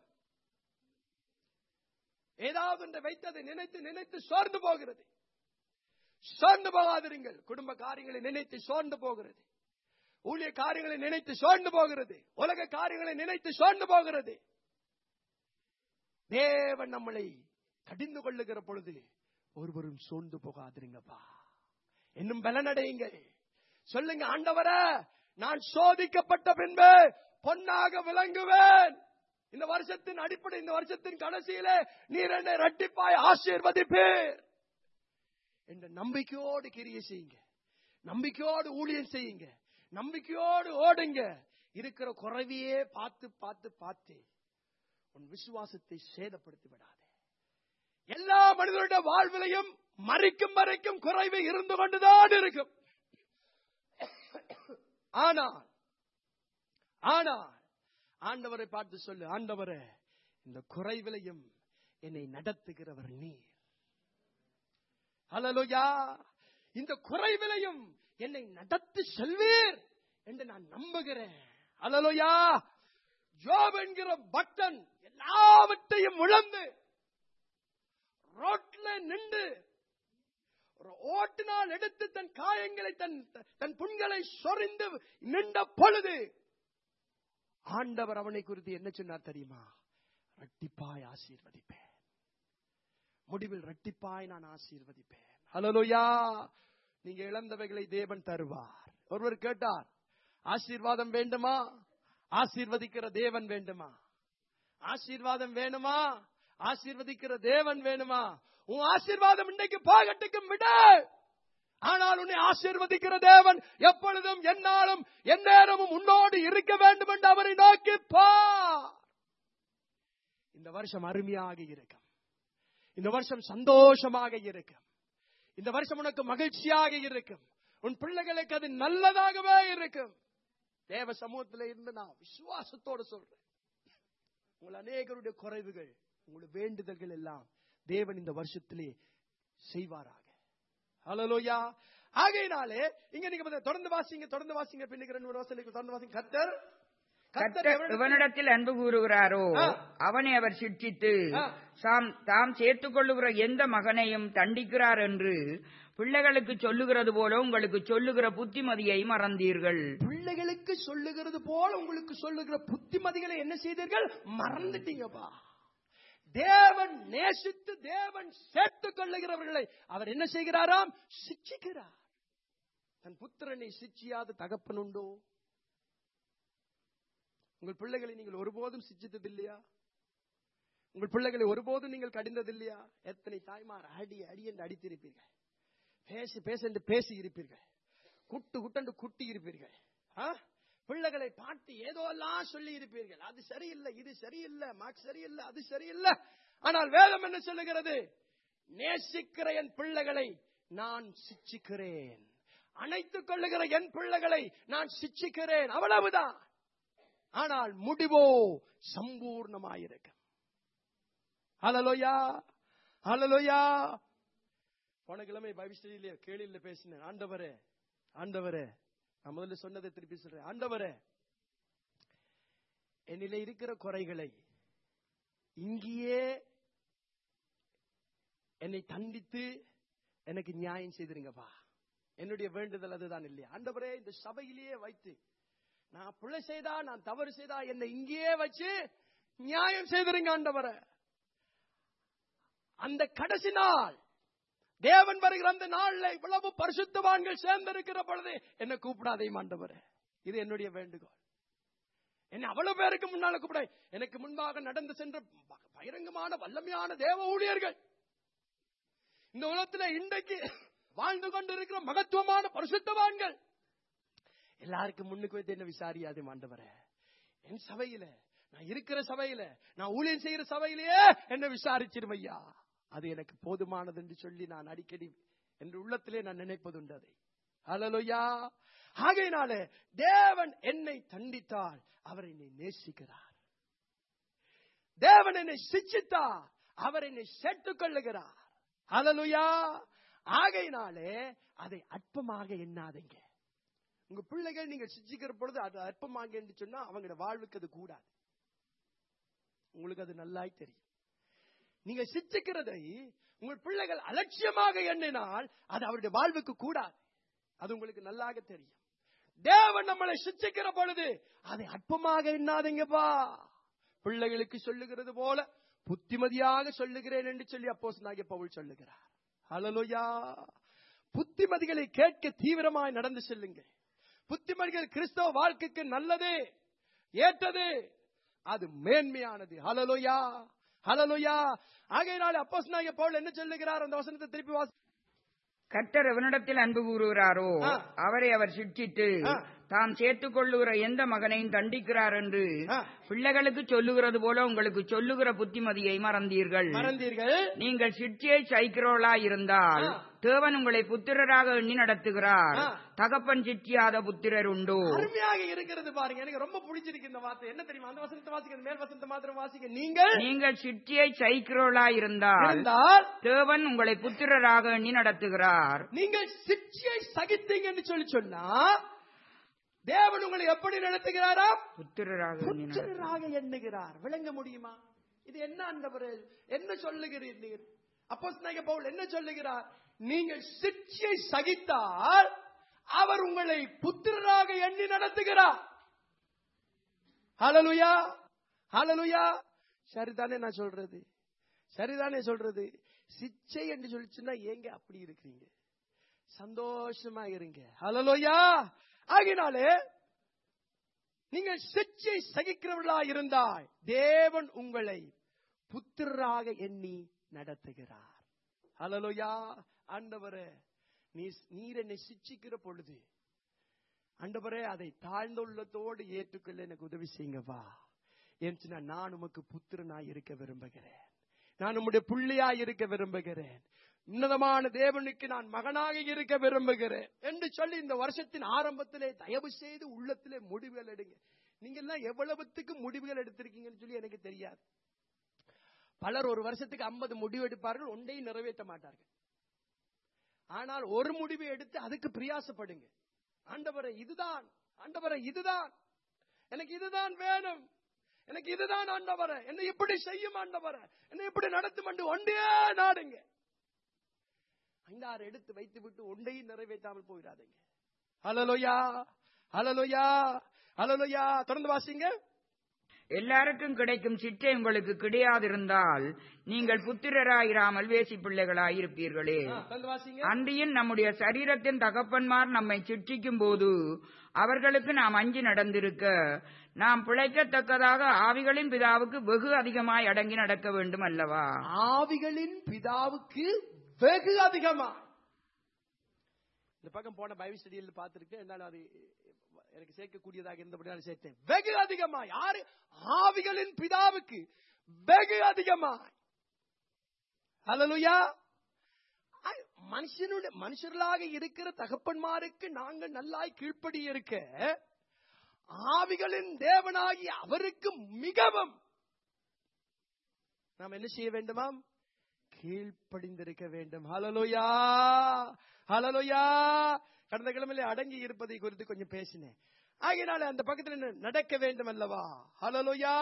ஏதாவது ஒன்றை வைத்ததை நினைத்து நினைத்து சோர்ந்து போகிறது சோர்ந்து போகாதிருங்கள் குடும்ப காரியங்களை நினைத்து சோர்ந்து போகிறது ஊழிய காரியங்களை நினைத்து சோர்ந்து போகிறது உலக காரியங்களை நினைத்து சோர்ந்து போகிறது தேவன் நம்மளை கடிந்து கொள்ளுகிற பொழுது ஒருவரும் சோர்ந்து போகாதிருங்கப்பா இன்னும் பலனடையுங்கள் சொல்லுங்க ஆண்டவர நான் சோதிக்கப்பட்ட பின்பு பொன்னாக விளங்குவேன் இந்த வருஷத்தின் அடிப்படை இந்த வருஷத்தின் கடைசியில நீர் என்னை ரட்டிப்பாய் ஆசீர்வதிப்பீர் என்ற நம்பிக்கையோடு கிரிய செய்யுங்க நம்பிக்கையோடு ஊழியம் செய்யுங்க நம்பிக்கையோடு ஓடுங்க இருக்கிற குறைவையே பார்த்து பார்த்து பார்த்து உன் விசுவாசத்தை சேதப்படுத்தி விடாதே எல்லா மனிதனுடைய வாழ்விலையும் மறிக்கும் வரைக்கும் குறைவு இருந்து கொண்டுதான் இருக்கும் ஆனால் ஆனால் ஆண்டவரை பார்த்து சொல்லு ஆண்டவரே இந்த குறைவிலையும் என்னை நடத்துகிறவர் நீர் ஹலலுயா இந்த குறைவிலையும் என்னை நடத்தி செல்வீர் என்று நான் நம்புகிறேன் ஹலலுயா ஜோப் என்கிற பக்தன் எல்லாவற்றையும் இழந்து ரோட்ல நின்று ஒரு ஓட்டினால் எடுத்து தன் காயங்களை தன் தன் புண்களை சொரிந்து நின்ற பொழுது ஆண்டவர் அவனை குறித்து என்ன சொன்னார் தெரியுமா ரட்டிப்பாய் ஆசீர்வதிப்பேன் முடிவில் ரட்டிப்பாய் நான் ஆசீர்வதிப்பேன் ஹலோயா நீங்க இழந்தவைகளை தேவன் தருவார் ஒருவர் கேட்டார் ஆசீர்வாதம் வேண்டுமா ஆசீர்வதிக்கிற தேவன் வேண்டுமா ஆசீர்வாதம் வேணுமா ஆசீர்வதிக்கிற தேவன் வேணுமா உன் ஆசீர்வாதம் இன்றைக்கு பாகட்டுக்கும் விட ஆனால் உன்னை ஆசீர்வதிக்கிற தேவன் எப்பொழுதும் என்னாலும் எந்நேரமும் உன்னோடு இருக்க வேண்டும் என்று அவரை நோக்கி பா இந்த வருஷம் அருமையாக இருக்கும் இந்த வருஷம் சந்தோஷமாக இருக்கும் இந்த வருஷம் உனக்கு மகிழ்ச்சியாக இருக்கும் உன் பிள்ளைகளுக்கு அது நல்லதாகவே இருக்கும் தேவ சமூகத்தில் இருந்து நான் விசுவாசத்தோடு சொல்றேன் உங்கள் அநேகருடைய குறைவுகள் உங்களுடைய வேண்டுதல்கள் எல்லாம் தேவன் இந்த வருஷத்திலே செய்வாராக ஹலோயா ஆகையினாலே இங்க நீங்க வந்து தொடர்ந்து வாசிங்க தொடர்ந்து வாசிங்க பின்னுக்கு ரெண்டு மூணு வசனங்களுக்கு தொடர்ந்து வாசிங்க கத்தர் கர்த்தர் எவனிடத்தில் அன்பு கூறுகிறாரோ ஆ. அவனை அவர் சிட்சித்து ஆ. சாம் தாம் சேர்த்துக் கொள்ளுகிற எந்த மகனையும் தண்டிக்கிறார் என்று பிள்ளைகளுக்கு சொல்லுகிறது போல உங்களுக்கு சொல்லுகிற புத்திமதியை மறந்தீர்கள் பிள்ளைகளுக்கு சொல்லுகிறது போல உங்களுக்கு சொல்லுகிற புத்திமதிகளை என்ன செய்தீர்கள் மறந்துட்டீங்கப்பா தேவன் நேசித்து தேவன் சேர்த்துக் கொள்ளுகிறவர்களை அவர் என்ன செய்கிறாராம் சிச்சிக்கிறார் தன் புத்திரனை சிச்சியாத தகப்பன் உண்டோ உங்கள் பிள்ளைகளை நீங்கள் ஒருபோதும் சிச்சித்தது இல்லையா உங்கள் பிள்ளைகளை ஒருபோதும் நீங்கள் கடிந்தது இல்லையா எத்தனை தாய்மார் அடி அடி என்று அடித்திருப்பீர்கள் பேசி பேச என்று பேசி இருப்பீர்கள் குட்டு குட்டண்டு குட்டி இருப்பீர்கள் ஆ? பிள்ளைகளை பார்த்து ஏதோ எல்லாம் சொல்லி இருப்பீர்கள் அது சரியில்லை இது சரியில்லை மார்க் சரியில்லை அது சரியில்லை ஆனால் வேதம் என்ன சொல்லுகிறது நேசிக்கிற என் பிள்ளைகளை நான் சிச்சிக்கிறேன் அணைத்துக் கொள்ளுகிற என் பிள்ளைகளை நான் சிச்சிக்கிறேன் அவ்வளவுதான் ஆனால் முடிவோ சம்பூர்ணமாயிருக்கும் ஹலலோயா ஹலலோயா போன கிழமை பவிஷ்டிலே கேளில பேசினேன் ஆண்டவரே ஆண்டவரே நான் முதல்ல சொன்னதை திருப்பி சொல்றேன் ஆண்டவரே என்னில இருக்கிற குறைகளை இங்கேயே என்னை தண்டித்து எனக்கு நியாயம் செய்திருங்கப்பா என்னுடைய வேண்டுதல் அதுதான் இல்லையா ஆண்டவரே இந்த சபையிலேயே வைத்து நான் பிள்ளை செய்தா நான் தவறு செய்தா என்னை இங்கேயே வச்சு நியாயம் செய்திருங்க ஆண்டவரே அந்த கடைசி நாள் தேவன் வருகிற அந்த நாள்ல இவ்வளவு பரிசுத்தவான்கள் சேர்ந்திருக்கிற பொழுது என்ன கூப்பிடாதே ஆண்டவரே இது என்னுடைய வேண்டுகோள் என்ன அவ்வளவு பேருக்கு முன்னால கூப்பிட எனக்கு முன்பாக நடந்து சென்ற பகிரங்கமான வல்லமையான தேவ ஊழியர்கள் இந்த உலகத்துல இன்றைக்கு வாழ்ந்து கொண்டிருக்கிற மகத்துவமான பரிசுத்தவான்கள் எல்லாருக்கும் முன்னுக்கு வைத்து என்ன விசாரியாது ஆண்டவரே என் சபையில நான் இருக்கிற சபையில நான் ஊழியம் செய்கிற சபையிலேயே என்ன விசாரிச்சிரும் ஐயா அது எனக்கு போதுமானது என்று சொல்லி நான் அடிக்கடி என் உள்ளத்திலே நான் நினைப்பதுண்டு அதை ஹalleluya ஆகையினாலே தேவன் என்னை தண்டித்தால் அவர் என்னை நேசிக்கிறார் தேவன் என்னை சிச்சித்தா அவர் என்னை சேர்த்துக் கொள்ளுகிறார் ஹalleluya ஆகையினாலே அதை அற்பமாக எண்ணாதீங்க உங்க பிள்ளைகள் நீங்க சிச்சிக்கிற பொழுது அது அற்பமாக என்று சொன்னா அவங்களோட வாழ்வுக்கு அது கூடாது உங்களுக்கு அது நல்லாய் தெரியும் நீங்க சிச்சிக்கிறதை உங்கள் பிள்ளைகள் அலட்சியமாக எண்ணினால் அது அவருடைய வாழ்வுக்கு கூடாது அது உங்களுக்கு நல்லாக தெரியும் தேவன் நம்மளை சிச்சிக்கிற பொழுது அதை அற்பமாக எண்ணாதீங்கப்பா பிள்ளைகளுக்கு சொல்லுகிறது போல புத்திமதியாக சொல்லுகிறேன் என்று சொல்லி அப்போஸ் நாகிய பவுல் சொல்லுகிறார் ஹalleluya புத்திமதிகளை கேட்க தீவிரமாய் நடந்து செல்லுங்க புத்திமதிகள் கிறிஸ்தவ வாழ்க்கைக்கு நல்லது ஏற்றது அது மேன்மையானது ஹalleluya ஹalleluya ஆகையினால அப்போஸ் நாகிய பவுல் என்ன சொல்லுகிறார் அந்த வசனத்தை திருப்பி வாசி கர்த்தர் எவனிடத்தில் அன்பு கூறுகிறாரோ ஆ. அவரை அவர் சிக்ஷித்து ஆ. தாம் சேர்த்துக் கொள்ளுகிற எந்த மகனையும் தண்டிக்கிறார் என்று ஆ. பிள்ளைகளுக்கு சொல்லுகிறது போல உங்களுக்கு சொல்லுகிற புத்திமதியை மறந்தீர்கள் மறந்தீர்கள் நீங்கள் சிற்சியை சைக்கிறோளா இருந்தால் ஆ. தேவன் உங்களை புத்திரராக எண்ணி நடத்துகிறார் ஆ. தகப்பன் சிற்றியாத புத்திரர் உண்டோ அருமையாக இருக்கிறது பாருங்க எனக்கு ரொம்ப பிடிச்சிருக்கு இந்த வார்த்தை என்ன தெரியுமா அந்த வசனத்தை வாசிக்க மேல் வசனத்தை மாத்திரம் வாசிக்க நீங்கள் நீங்கள் சிற்றியை சைக்கிறோளா இருந்தால் இருந்தால் தேவன் உங்களை புத்திரராக எண்ணி நடத்துகிறார் நீங்கள் சிக்ஷையை சகித்தீங்கன்னு சொல்லி சொன்னா தேவன் உங்களை எப்படி நடத்துகிறாரா புத்திரராக எண்ணி நடத்துகிறார். புத்திரராக எண்ணுகிறார் விளங்க முடியுமா இது என்ன ஆண்டவரே என்ன சொல்லுகிறீர் நீர் அப்போஸ்தலனாகிய பவுல் என்ன சொல்லுகிறார் நீங்கள் சிக்ஷை சகித்தால் அவர் உங்களை புத்திரராக எண்ணி நடத்துகிறார் ஹalleluya ஹalleluya சரிதானே நான் சொல்றது சரிதானே சொல்றது சிச்சை என்று சொல்லிச்சுன்னா ஏங்க அப்படி இருக்கிறீங்க சந்தோஷமா இருங்க ஹalleluya ஆகினாலே நீங்கள் சிச்சை சகிக்கிறவர்களா இருந்தால் தேவன் உங்களை புத்திரராக எண்ணி நடத்துகிறார் ஹalleluya ஆண்டவரே நீ நீர் என்னை சிச்சிக்கிற பொழுது ஆண்டவரே அதை தாழ்ந்த உள்ளத்தோடு ஏற்றுக்கொள்ள எனக்கு உதவி செய்யுங்கப்பா ஏன்னு சொன்னா நான் உமக்கு புத்திரனாய் இருக்க விரும்புகிறேன் நான் உம்முடைய புள்ளியாய் இருக்க விரும்புகிறேன் உன்னதமான தேவனுக்கு நான் மகனாக இருக்க விரும்புகிறேன் என்று சொல்லி இந்த வருஷத்தின் ஆரம்பத்திலே தயவு செய்து உள்ளத்திலே முடிவுகள் எடுங்க நீங்க எல்லாம் எவ்வளவுத்துக்கு முடிவுகள் எடுத்திருக்கீங்கன்னு சொல்லி எனக்கு தெரியாது பலர் ஒரு வருஷத்துக்கு ஐம்பது முடிவு எடுப்பார்கள் ஒன்றையும் நிறைவேற்ற மாட்டார்கள் ஆனால் ஒரு முடிவை எடுத்து அதுக்கு பிரியாசப்படுங்க ஆண்டவரை இதுதான் ஆண்டவரை இதுதான் எனக்கு இதுதான் வேணும் எனக்கு இதுதான் ஆண்டவரை என்னை இப்படி செய்யும் ஆண்டவரை என்னை இப்படி நடத்தும் என்று ஒன்றே நாடுங்க ஐந்தாறு எடுத்து வைத்து விட்டு ஒன்றையும் நிறைவேற்றாமல் போயிடாதீங்க ஹலலோயா ஹலலோயா ஹலலோயா தொடர்ந்து வாசிங்க எல்லாருக்கும் கிடைக்கும் சிற்றை உங்களுக்கு கிடையாதிருந்தால் நீங்கள் புத்திரராயிராமல் வேசி பிள்ளைகளாயிருப்பீர்களே ஆ, தொடர்ந்து வாசிங்க அன்றியும் நம்முடைய சரீரத்தின் தகப்பன்மார் நம்மை சிற்றிக்கும் போது அவர்களுக்கு நாம் அஞ்சி நடந்திருக்க நாம் பிழைக்கத்தக்கதாக ஆவிகளின் பிதாவுக்கு வெகு அதிகமாய் அடங்கி நடக்க வேண்டும் அல்லவா ஆவிகளின் பிதாவுக்கு வெகு அதிகமா இந்த பக்கம் போன பைபிள் ஸ்டடியில் பார்த்திருக்கேன் என்னால அது எனக்கு சேர்க்கக்கூடியதாக இருந்தபடியால் சேர்த்தேன் வெகு அதிகமா யாரு ஆவிகளின் பிதாவுக்கு வெகு அதிகமாய் ஹalleluya ஐ- மனுஷனுடைய மனுஷர்களாக இருக்கிற தகப்பன்மாருக்கு நாங்கள் நல்லாய் கீழ்ப்படி இருக்க ஆவிகளின் தேவனாகி அவருக்கு மிகவும் நாம் என்ன செய்ய வேண்டுமாம் கீழ்ப்படிந்திருக்க வேண்டும் ஹalleluya ஹalleluya கடந்த கிழமையில அடங்கி இருப்பதை குறித்து கொஞ்சம் பேசினேன் ஆகையினால அந்த பக்கத்தில் என்ன நடக்க வேண்டும் அல்லவா ஹalleluya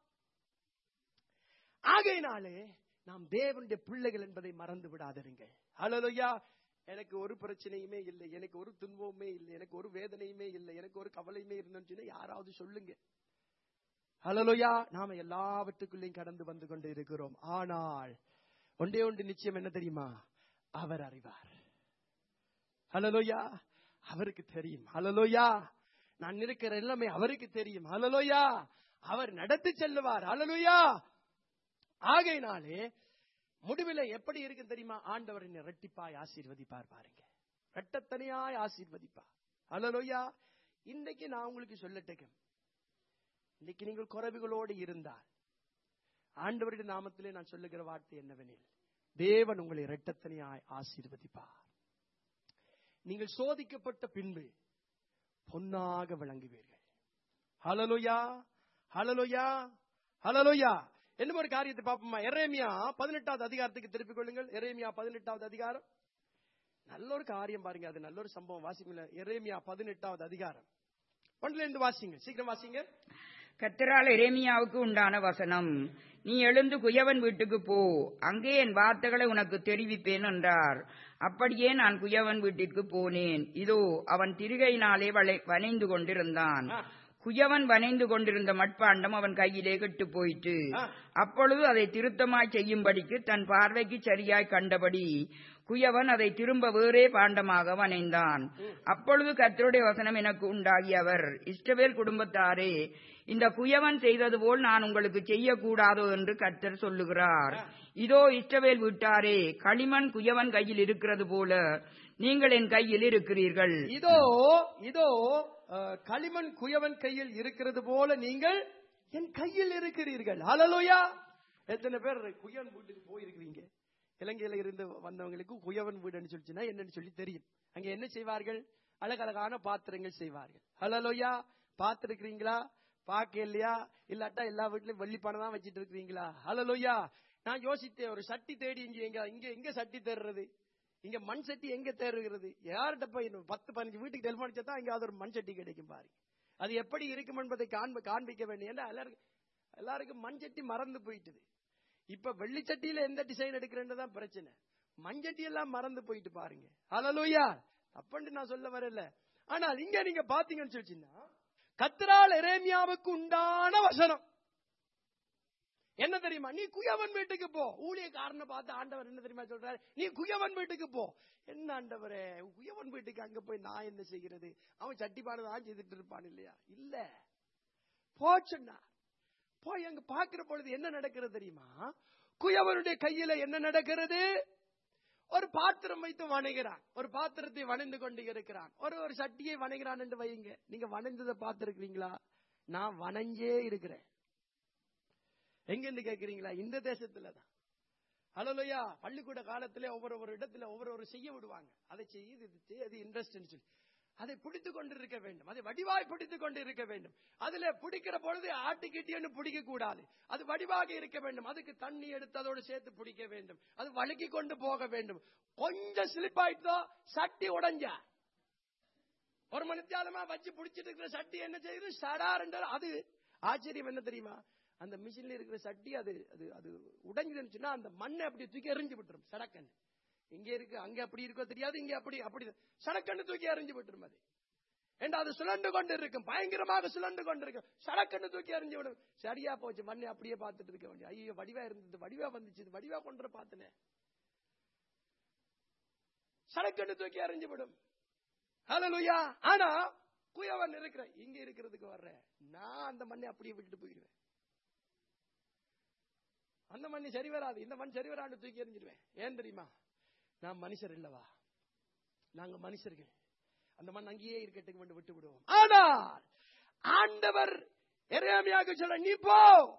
ஆகையினாலே நாம் தேவனுடைய பிள்ளைகள் என்பதை மறந்து விடாதிருங்கள் ஹalleluya எனக்கு ஒரு பிரச்சனையுமே இல்லை எனக்கு ஒரு துன்பமுமே இல்லை எனக்கு ஒரு வேதனையுமே இல்லை எனக்கு ஒரு கவலையுமே இருந்துச்சுன்னா யாராவது சொல்லுங்க ஹalleluya நாம எல்லாவற்றுக்குள்ளேயும் கடந்து வந்து கொண்டு இருக்கிறோம் ஆனால் ஒன்றே ஒன்று நிச்சயம் என்ன தெரியுமா அவர் அறிவார் ஹalleluya அவருக்கு தெரியும் ஹalleluya நான் இருக்கிற எல்லாமே அவருக்கு தெரியும் ஹalleluya அவர் நடத்தி செல்லுவார் ஹalleluya ஆகையினாலே முடிவில் எப்படி இருக்கு தெரியுமா ஆண்டவர் என்னை ரெட்டிப்பாய் ஆசீர்வதிப்பார் பாருங்க ரெட்டத்தனியாய் ஆசீர்வதிப்பார் ஹalleluya இன்னைக்கு நான் உங்களுக்கு சொல்லட்டுங்க இன்னைக்கு நீங்கள் குறைவுகளோடு இருந்தால் ஆண்டவருடைய நாமத்திலே நான் சொல்லுகிற வார்த்தை என்னவெனில் தேவன் உங்களை இரட்டத்தனியாய் ஆசீர்வதிப்பார் நீங்கள் சோதிக்கப்பட்ட பின்பு பொன்னாக விளங்குவீர்கள் ஹalleluya ஹalleluya ஹalleluya என்ன ஒரு காரியத்தை பார்ப்போமா எரேமியா பதினெட்டாவது அதிகாரத்துக்கு திருப்பிக் கொள்ளுங்கள் எரேமியா பதினெட்டாவது அதிகாரம் நல்ல ஒரு காரியம் பாருங்க அது நல்ல ஒரு சம்பவம் வாசிக்கல எரேமியா பதினெட்டாவது அதிகாரம் ஒன்றுல இருந்து வாசிங்க சீக்கிரம் வாசிங்க கத்திரால் எரேமியாவுக்கு உண்டான வசனம் நீ எழுந்து குயவன் வீட்டுக்கு போ அங்கே என் வார்த்தைகளை உனக்கு தெரிவிப்பேன் என்றார் அப்படியே நான் குயவன் வீட்டிற்கு போனேன் இதோ அவன் திருகையினாலே வளை- வனைந்து கொண்டிருந்தான் ஆ. குயவன் வனைந்து கொண்டிருந்த மட்பாண்டம் அவன் கையிலே கெட்டு போயிற்று ஆ. அப்பொழுது அதை திருத்தமாய் செய்யும்படிக்கு தன் பார்வைக்கு சரியாய் கண்டபடி குயவன் அதை திரும்ப வேறே பாண்டமாக வனைந்தான் அப்பொழுது கர்த்தருடைய வசனம் எனக்கு உண்டாகி அவர் இஸ்ரவேல் குடும்பத்தாரே இந்த குயவன் செய்தது போல் நான் உங்களுக்கு செய்யக்கூடாதோ என்று கர்த்தர் சொல்லுகிறார் இதோ இஸ்ரவேல் வீட்டாரே களிமண் குயவன் கையில் இருக்கிறது போல நீங்கள் என் கையில் இருக்கிறீர்கள் இதோ இதோ அஹ், களிமண் குயவன் கையில் இருக்கிறது போல நீங்கள் என் கையில் இருக்கிறீர்கள் ஹalleluya எத்தனை பேர் குயவன் வீட்டுக்கு போயிருக்கிறீங்க இலங்கையில இருந்து வந்தவங்களுக்கு குயவன் வீடுன்னு சொல்லிச்சுன்னா என்னன்னு சொல்லி தெரியும் அங்க என்ன செய்வார்கள் அழகழகான பாத்திரங்கள் செய்வார்கள் ஹalleluya பார்த்திருக்கிறீங்களா பார்க்க இல்லையா இல்லாட்டா எல்லா வீட்லயும் வெள்ளிப்பானை தான் வச்சிட்டு இருக்கிறீங்களா ஹalleluya நான் யோசித்தேன் ஒரு சட்டி தேடி இங்க எங்க இங்க எங்க சட்டி தேடுறது இங்க மண் சட்டி எங்க தேடுகிறது யார்கிட்ட போய் இன்னும் பத்து பதினஞ்சு வீட்டுக்கு டெலிஃபோன் அடிச்சா தான் எங்கேயாவது ஒரு மண் சட்டி கிடைக்கும் பாருங்க அது எப்படி இருக்கும் என்பதை காண்ப காண்பிக்க வேண்டும் ஏன்னா எல்லாருக்கும் எல்லாருக்கும் மண் சட்டி மறந்து போயிட்டுது இப்ப வெள்ளி சட்டியில எந்த டிசைன் எடுக்கிறேன்னு தான் பிரச்சனை மண் சட்டி எல்லாம் மறந்து போயிட்டு பாருங்க ஹalleluya அப்பண்டு நான் சொல்ல வரல ஆனால் இங்க நீங்க பாத்தீங்கன்னு சொல்லிச்சுன்னா கத்ரால் எரேமியாவுக்கு உண்டான வசனம் என்ன தெரியுமா நீ குயவன் வீட்டுக்கு போ ஊழியக்காரனை பார்த்து ஆண்டவர் என்ன தெரியுமா சொல்றாரு நீ குயவன் வீட்டுக்கு போ என்ன ஆண்டவரே குயவன் வீட்டுக்கு அங்க போய் நான் என்ன செய்கிறது அவன் சட்டிப்பாடு தான் செய்துட்டு இருப்பான் இல்லையா இல்ல போ சொன்னார் போய் அங்க பாக்குற பொழுது என்ன நடக்கிறது தெரியுமா குயவனுடைய கையில என்ன நடக்கிறது ஒரு பாத்திரம் வைத்து வணைகிறான் ஒரு பாத்திரத்தை வணைந்து கொண்டு இருக்கிறான் ஒரு ஒரு சட்டியை வணைகிறான் என்று வையுங்க நீங்க வணைந்ததை பார்த்திருக்கிறீங்களா நான் வணைஞ்சே இருக்கிறேன் எங்க இருந்து கேக்குறீங்களா இந்த தேசத்துல தான் ஹலோலையா பள்ளிக்கூட காலத்துல ஒவ்வொரு ஒரு இடத்துல ஒவ்வொரு ஒரு செய்ய விடுவாங்க அதை செய்ய இது செய்ய அது இன்ட்ரெஸ்ட் சொல்லி அதை பிடித்து கொண்டு இருக்க வேண்டும் அதை வடிவாய் பிடித்து கொண்டு இருக்க வேண்டும் அதுல பிடிக்கிற பொழுது ஆட்டுக்கிட்டியன்னு பிடிக்க கூடாது அது வடிவாக இருக்க வேண்டும் அதுக்கு தண்ணி எடுத்து அதோடு சேர்த்து பிடிக்க வேண்டும் அது வழுக்கி கொண்டு போக வேண்டும் கொஞ்சம் ஸ்லிப் ஆயிட்டோ சட்டி உடைஞ்சா ஒரு மணித்தியாலமா வச்சு பிடிச்சிட்டு இருக்கிற சட்டி என்ன செய்யுது சடார் அது ஆச்சரியம் என்ன தெரியுமா அந்த மிஷின்ல இருக்கிற சட்டி அது அது அது உடைஞ்சதுன்னு சொன்னா அந்த மண்ணை அப்படி தூக்கி எறிஞ்சு விட்டுரும் சடக்கன் இங்க இருக்கு அங்க அப்படி இருக்கோ தெரியாது இங்க அப்படி அப்படி சடக்கன்னு தூக்கி எறிஞ்சு விட்டுரும் அது ஏண்டா அது சுழண்டு கொண்டு இருக்கும் பயங்கரமாக சுழண்டு கொண்டு இருக்கும் சடக்கன்னு தூக்கி எறிஞ்சு விடும் சரியா போச்சு மண்ணை அப்படியே பார்த்துட்டு இருக்க வேண்டிய ஐயோ வடிவா இருந்தது வடிவா வந்துச்சு இது வடிவா கொண்டு பார்த்தனே சடக்கன்னு தூக்கி எறிஞ்சு விடும் ஹalleluya ஆனா குயவன் இருக்கிற இங்க இருக்கிறதுக்கு வர்றேன் நான் அந்த மண்ணை அப்படியே விட்டுட்டு போயிடுவேன் அந்த மண் சரி வராது இந்த மண் சரி வரான்னு தூக்கி எறிஞ்சிடுவேன் ஏன் தெரியுமா நான் மனுஷர் இல்லவா நாங்க மனுஷர்கள் அந்த மண் அங்கேயே இருக்கட்டுக்கு கொண்டு விட்டு விடுவோம் ஆனால் ஆண்டவர் எரேமியாவுக்கு சொல்ல நீ போ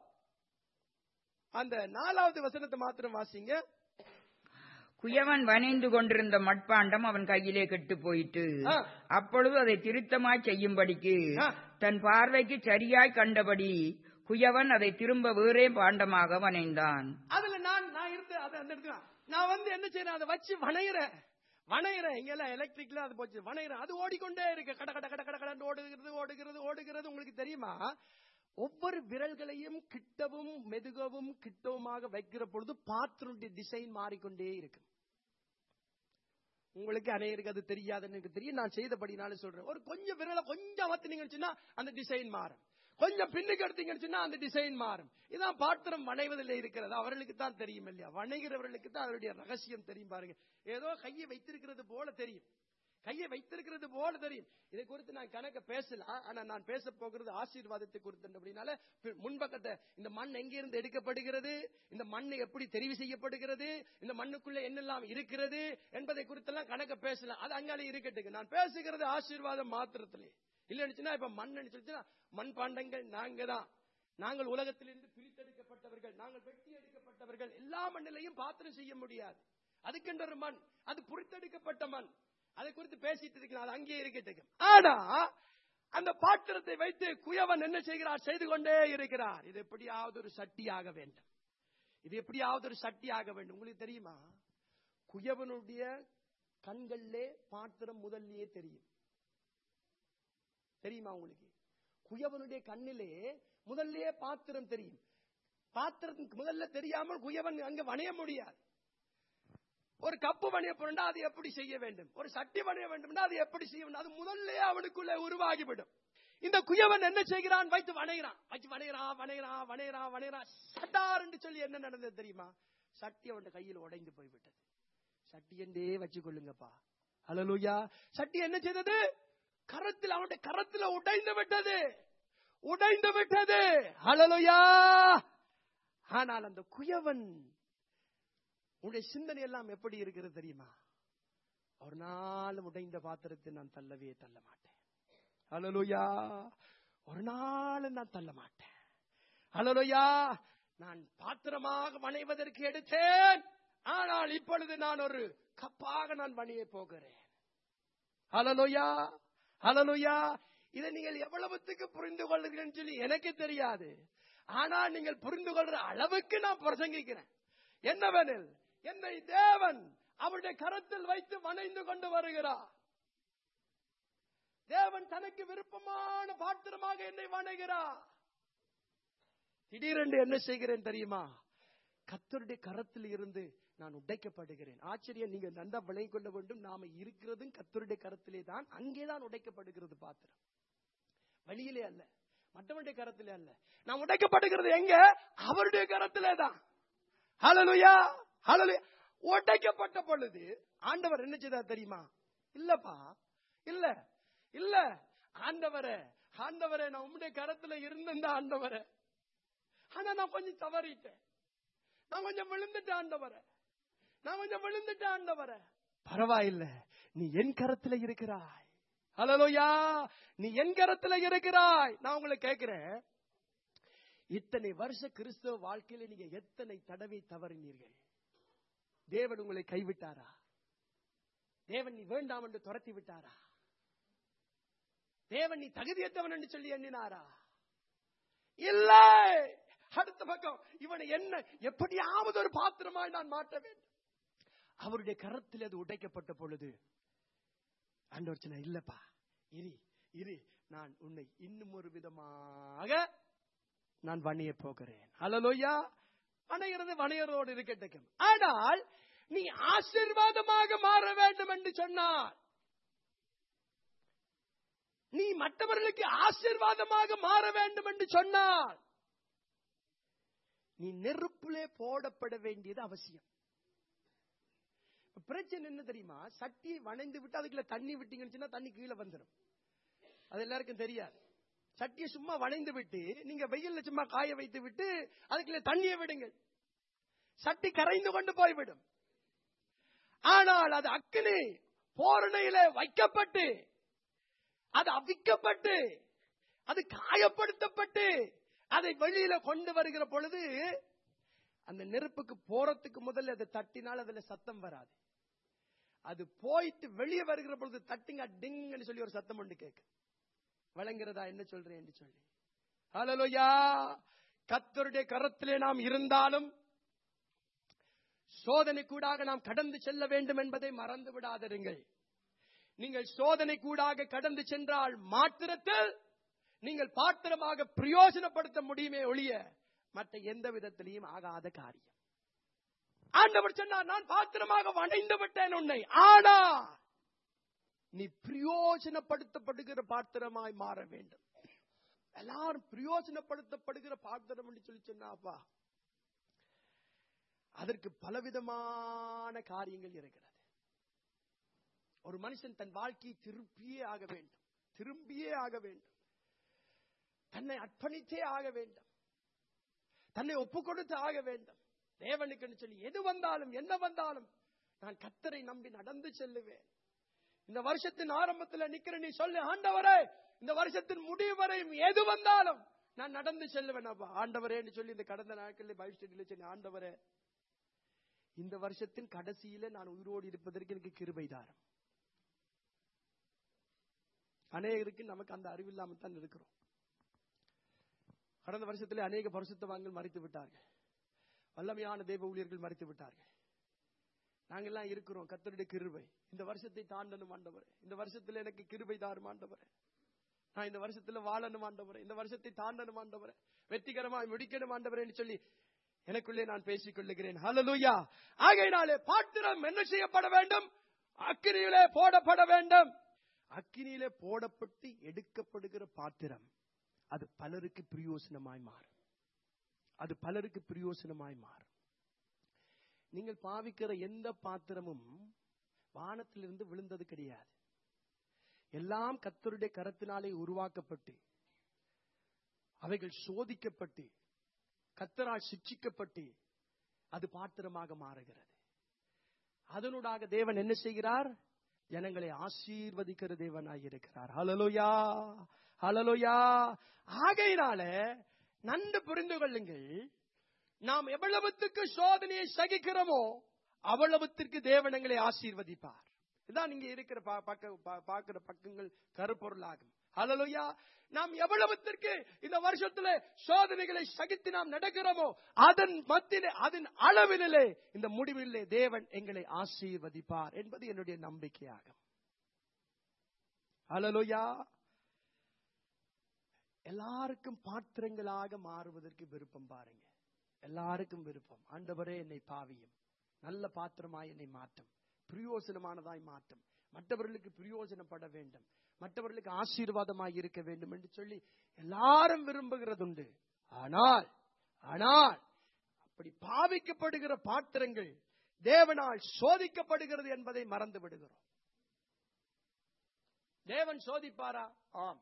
அந்த நாலாவது வசனத்தை மாத்திரம் வாசிங்க குயவன் வனைந்து கொண்டிருந்த மட்பாண்டம் அவன் கையிலே கெட்டு போயிட்டு ஆ. அப்பொழுது அதை திருத்தமாய் செய்யும்படிக்கு ஆ. தன் பார்வைக்கு சரியாய் கண்டபடி குயவன் அதை திரும்ப வேறே பாண்டமாக வனைந்தான் அதுல நான் நான் இருந்த அது அந்த இடத்துல நான் வந்து என்ன செய்யறேன் அதை வச்சு வணையிறேன் வணையிறேன் இங்கெல்லாம் எலக்ட்ரிக்ல அது போச்சு வணையிறேன் அது ஓடிக்கொண்டே இருக்கு கட கட கட கட கடன்னு ஓடுகிறது ஓடுகிறது ஓடுகிறது உங்களுக்கு தெரியுமா ஒவ்வொரு விரல்களையும் கிட்டவும் மெதுகவும் கிட்டவுமாக வைக்கிற பொழுது பாத்திரனுடைய டிசைன் மாறிக்கொண்டே இருக்கு உங்களுக்கு அநேகருக்கு அது தெரியாதுன்னு எனக்கு தெரியும் நான் செய்தபடினாலும் சொல்றேன் ஒரு கொஞ்சம் விரலை கொஞ்சம் அமர்த்தினீங்கன்னு சொன்னா அந்த டிசைன் மாறும் கொஞ்சம் பின்னுக்கு எடுத்தீங்கன்னு சொன்னா அந்த டிசைன் மாறும் இதான் பாத்திரம் வணைவதில் இருக்கிறது அவர்களுக்கு தான் தெரியும் இல்லையா வணைகிறவர்களுக்கு தான் அவருடைய ரகசியம் தெரியும் பாருங்க ஏதோ கையை வைத்திருக்கிறது போல தெரியும் கையை வைத்திருக்கிறது போல தெரியும் இதை குறித்து நான் கணக்க பேசலாம் ஆனா நான் பேச போகிறது ஆசீர்வாதத்தை குறித்து அப்படின்னால பி- முன்பக்கத்தை இந்த மண் எங்கிருந்து எடுக்கப்படுகிறது இந்த மண் எப்படி தெரிவு செய்யப்படுகிறது இந்த மண்ணுக்குள்ள என்னெல்லாம் இருக்கிறது என்பதை குறித்தெல்லாம் கணக்க பேசலாம் அது அங்காலே இருக்கட்டுங்க நான் பேசுகிறது ஆசீர்வாதம் மாத்திரத்திலே இல்லைன்னு சொன்னா இப்ப மண் சொல்லிச்சுன்னா மண் பாண்டங்கள் நாங்க தான் நாங்கள் உலகத்திலிருந்து பிரித்தெடுக்கப்பட்டவர்கள் நாங்கள் வெட்டி எடுக்கப்பட்டவர்கள் எல்லா மண்ணிலையும் பாத்திரம் செய்ய முடியாது அதுக்கென்ற ஒரு மண் அது புரித்தெடுக்கப்பட்ட மண் அதை குறித்து பேசிட்டு இருக்கலாம் அது அங்கேயே இருக்கட்டும் ஆனா அந்த பாத்திரத்தை வைத்து குயவன் என்ன செய்கிறார் செய்து கொண்டே இருக்கிறார் இது எப்படியாவது ஒரு சட்டியாக வேண்டும் இது எப்படியாவது ஒரு சட்டியாக வேண்டும் உங்களுக்கு தெரியுமா குயவனுடைய கண்களிலே பாத்திரம் முதல்லயே தெரியும் தெரியுமா உங்களுக்கு குயவனுடைய கண்ணிலே முதல்லயே பாத்திரம் தெரியும் பாத்திரத்துக்கு முதல்ல தெரியாமல் குயவன் அங்க வணைய முடியாது ஒரு கப்பு வணைய போறா அது எப்படி செய்ய வேண்டும் ஒரு சட்டி வணைய வேண்டும் அது எப்படி செய்ய வேண்டும் அது முதல்ல அவனுக்குள்ள உருவாகிவிடும் இந்த குயவன் என்ன செய்கிறான் வைத்து வணைகிறான் வைத்து வணைகிறான் வணைகிறான் வணைகிறான் வணைகிறான் சட்டார் என்று சொல்லி என்ன நடந்தது தெரியுமா சட்டி அவன் கையில் உடைந்து போய்விட்டது சட்டி என்றே வச்சுக்கொள்ளுங்கப்பா ஹalleluya சட்டி என்ன செய்தது கரத்தில் அவனுடைய கரத்தில் உடைந்து விட்டது உடைந்து விட்டது ஹalleluya ஆனால் அந்த குயவன் உன்னுடைய சிந்தனை எல்லாம் எப்படி இருக்கிறது தெரியுமா ஒரு நாள் உடைந்த பாத்திரத்தை நான் தள்ளவே தள்ள மாட்டேன் ஹalleluya ஒரு நாள் நான் தள்ள மாட்டேன் ஹalleluya நான் பாத்திரமாக வணைவதற்கு எடுத்தேன் ஆனால் இப்பொழுது நான் ஒரு கப்பாக நான் வணிய போகிறேன் ஹalleluya ஹalleluya இதை நீங்கள் எவ்வளவுத்துக்கு புரிந்து கொள்ளுகிறேன்னு சொல்லி எனக்கு தெரியாது ஆனால் நீங்கள் புரிந்து கொள்ற அளவுக்கு நான் பிரசங்கிக்கிறேன் என்னவெனில் என்னை தேவன் அவருடைய கரத்தில் வைத்து வணைந்து கொண்டு வருகிறார் தேவன் தனக்கு விருப்பமான பாத்திரமாக என்னை வணைகிறார் திடீரென்று என்ன செய்கிறேன் தெரியுமா கத்தருடைய கரத்தில் இருந்து நான் உடைக்கப்படுகிறேன் ஆச்சரியம் நீங்க நன்றா விளங்கிக் கொள்ள வேண்டும் நாம இருக்கிறதும் கத்தருடைய கரத்திலே தான் அங்கேதான் உடைக்கப்படுகிறது பாத்திரம் வெளியிலே அல்ல மற்றவனுடைய கரத்திலே அல்ல நாம் உடைக்கப்படுகிறது எங்க அவருடைய கரத்திலே தான் ஹalleluya ஹalleluya உடைக்கப்பட்ட பொழுது ஆண்டவர் என்ன செய்தார் தெரியுமா இல்லப்பா இல்ல இல்ல ஆண்டவரே ஆண்டவரே நான் உம்முடைய கரத்துல இருந்த ஆண்டவரே ஆனா நான் கொஞ்சம் தவறிட்டேன் நான் கொஞ்சம் விழுந்துட்டேன் ஆண்டவரே நான் கொஞ்சம் விழுந்துட்டேன் ஆண்டவரே பரவாயில்ல நீ என் கரத்துல இருக்கிறாய் ஹalleluya நீ என் கரத்துல இருக்கிறாய் நான் உங்களை கேட்கிறேன் இத்தனை வருஷ கிறிஸ்தவ வாழ்க்கையில நீங்க எத்தனை தடவை தவறினீர்கள் தேவன் உங்களை கைவிட்டாரா தேவன் நீ வேண்டாம் என்று துரத்தி விட்டாரா தேவன் நீ தகுதியற்றவன் என்று சொல்லி எண்ணினாரா இல்லை அடுத்த பக்கம் இவனை என்ன எப்படியாவது ஒரு பாத்திரமாய் நான் மாற்ற வேண்டும் அவருடைய கரத்தில் அது உடைக்கப்பட்ட பொழுது ஆண்டவர் சொன்ன இல்லப்பா இரு இரு நான் உன்னை இன்னும் ஒரு விதமாக நான் வணிய போகிறேன் அலலோயா வணைகிறது வணையரோடு இருக்கட்டும் ஆனால் நீ ஆசீர்வாதமாக மாற வேண்டும் என்று சொன்னார் நீ மற்றவர்களுக்கு ஆசீர்வாதமாக மாற வேண்டும் என்று சொன்னார் நீ நெருப்பிலே போடப்பட வேண்டியது அவசியம் பிரச்சனை என்ன தெரியுமா சட்டியை வணைந்து விட்டு அதுக்குள்ள தண்ணி விட்டீங்கன்னு சொன்னா தண்ணி கீழே வந்துடும் அது எல்லாருக்கும் தெரியாது சட்டியை சும்மா வணைந்து விட்டு நீங்க வெயில்ல சும்மா காய வைத்து விட்டு அதுக்குள்ள தண்ணியை விடுங்கள் சட்டி கரைந்து கொண்டு போய்விடும் ஆனால் அது அக்கினி போரணையில வைக்கப்பட்டு அது அவிக்கப்பட்டு அது காயப்படுத்தப்பட்டு அதை வெளியில கொண்டு வருகிற பொழுது அந்த நெருப்புக்கு போறதுக்கு முதல்ல அதை தட்டினால் அதுல சத்தம் வராது அது போயிட்டு வெளியே வருகிற பொழுது தட்டுங்க டிங்னு சொல்லி ஒரு சத்தம் ஒன்று கேட்கு வழங்குறதா என்ன சொல்றேன் என்று சொல்லி ஹalleluya கத்தருடைய கரத்திலே நாம் இருந்தாலும் சோதனை கூடாக நாம் கடந்து செல்ல வேண்டும் என்பதை மறந்து விடாதிருங்கள் நீங்கள் சோதனை கூடாக கடந்து சென்றால் மாத்திரத்தில் நீங்கள் பாத்திரமாக பிரயோஜனப்படுத்த முடியுமே ஒழிய மற்ற எந்த விதத்திலையும் ஆகாத காரியம் ஆண்டவர் சொன்னார் நான் பாத்திரமாக வணைந்து விட்டேன் உன்னை ஆனா நீ பிரயோஜனப்படுத்தப்படுகிற பாத்திரமாய் மாற வேண்டும் எல்லாரும் பிரயோஜனப்படுத்தப்படுகிற பாத்திரம் என்று சொல்லி சொன்னாப்பா அதற்கு பலவிதமான காரியங்கள் இருக்கிறது ஒரு மனுஷன் தன் வாழ்க்கையை திருப்பியே ஆக வேண்டும் திரும்பியே ஆக வேண்டும் தன்னை அர்ப்பணித்தே ஆக வேண்டும் தன்னை ஒப்பு கொடுத்து ஆக வேண்டும் தேவனுக்கு சொல்லி எது வந்தாலும் என்ன வந்தாலும் நான் கத்தரை நம்பி நடந்து செல்லுவேன் இந்த வருஷத்தின் ஆரம்பத்தில் நிக்கிற நீ சொல்லு ஆண்டவரே இந்த வருஷத்தின் முடிவு வரையும் எது வந்தாலும் நான் நடந்து செல்லுவேன் அப்பா ஆண்டவரேன்னு சொல்லி இந்த கடந்த நாட்களில் பைஸ்டடியில் சொன்ன ஆண்டவரே இந்த வருஷத்தின் கடைசியில நான் உயிரோடு இருப்பதற்கு எனக்கு கிருபை தாரம் அநேகருக்கு நமக்கு அந்த அறிவு இல்லாமல் தான் இருக்கிறோம் கடந்த வருஷத்திலே அநேக பரிசுத்தவான்கள் மறித்து விட்டார்கள் வல்லமையான தேவ ஊழியர்கள் மறித்து விட்டார்கள் நாங்கெல்லாம் இருக்கிறோம் கத்தருடைய கிருபை இந்த வருஷத்தை தாண்டணும் ஆண்டவரே இந்த வருஷத்துல எனக்கு கிருபை தாரும் ஆண்டவரே நான் இந்த வருஷத்துல வாழணும் ஆண்டவரே இந்த வருஷத்தை தாண்டணும் ஆண்டவரே வெற்றிகரமாய் முடிக்கணும் ஆண்டவரேன்னு சொல்லி எனக்குள்ளே நான் பேசிக் கொள்ளுகிறேன் ஹalleluya ஆகையினாலே பாத்திரம் என்ன செய்யப்பட வேண்டும் அக்கினியிலே போடப்பட வேண்டும் அக்கினியிலே போடப்பட்டு எடுக்கப்படுகிற பாத்திரம் அது பலருக்கு பிரயோசனமாய் மாறும் அது பலருக்கு பிரயோசனமாய் மாறும் நீங்கள் பாவிக்கிற எந்த பாத்திரமும் வானத்திலிருந்து விழுந்தது கிடையாது எல்லாம் கத்தருடைய கரத்தினாலே உருவாக்கப்பட்டு அவைகள் சோதிக்கப்பட்டு கத்தரால் சிட்சிக்கப்பட்டு அது பாத்திரமாக மாறுகிறது அதனூடாக தேவன் என்ன செய்கிறார் ஜனங்களை ஆசீர்வதிக்கிற தேவனாய் இருக்கிறார் ஹலலோயா ஹலலோயா ஆகையினால நன்கு புரிந்து கொள்ளுங்கள் நாம் எவ்வளவுத்துக்கு சோதனையை சகிக்கிறோமோ அவ்வளவுத்திற்கு தேவன் எங்களை ஆசீர்வதிப்பார் இதான் நீங்க இருக்கிற பா- பக்க- பா- பார்க்கிற பக்கங்கள் கருப்பொருளாகும் ஹalleluya நாம் எவ்வளவுத்திற்கு இந்த வருஷத்துல சோதனைகளை சகித்து நாம் நடக்கிறோமோ அதன் மத்தியிலே அதன் அளவிலே இந்த முடிவிலே தேவன் எங்களை ஆசீர்வதிப்பார் என்பது என்னுடைய நம்பிக்கையாகும் ஹalleluya எல்லாருக்கும் பாத்திரங்களாக மாறுவதற்கு விருப்பம் பாருங்க எல்லாருக்கும் விருப்பம் ஆண்டவரே என்னை பாவியும் நல்ல பாத்திரமாய் என்னை மாற்றும் பிரயோசனமானதாய் மாற்றும் மற்றவர்களுக்கு பிரயோஜனப்பட வேண்டும் மற்றவர்களுக்கு ஆசீர்வாதமாய் இருக்க வேண்டும் என்று சொல்லி எல்லாரும் விரும்புகிறதுண்டு ஆனால் ஆனால் அப்படி பாவிக்கப்படுகிற பாத்திரங்கள் தேவனால் சோதிக்கப்படுகிறது என்பதை மறந்து விடுகிறோம் தேவன் சோதிப்பாரா ஆம்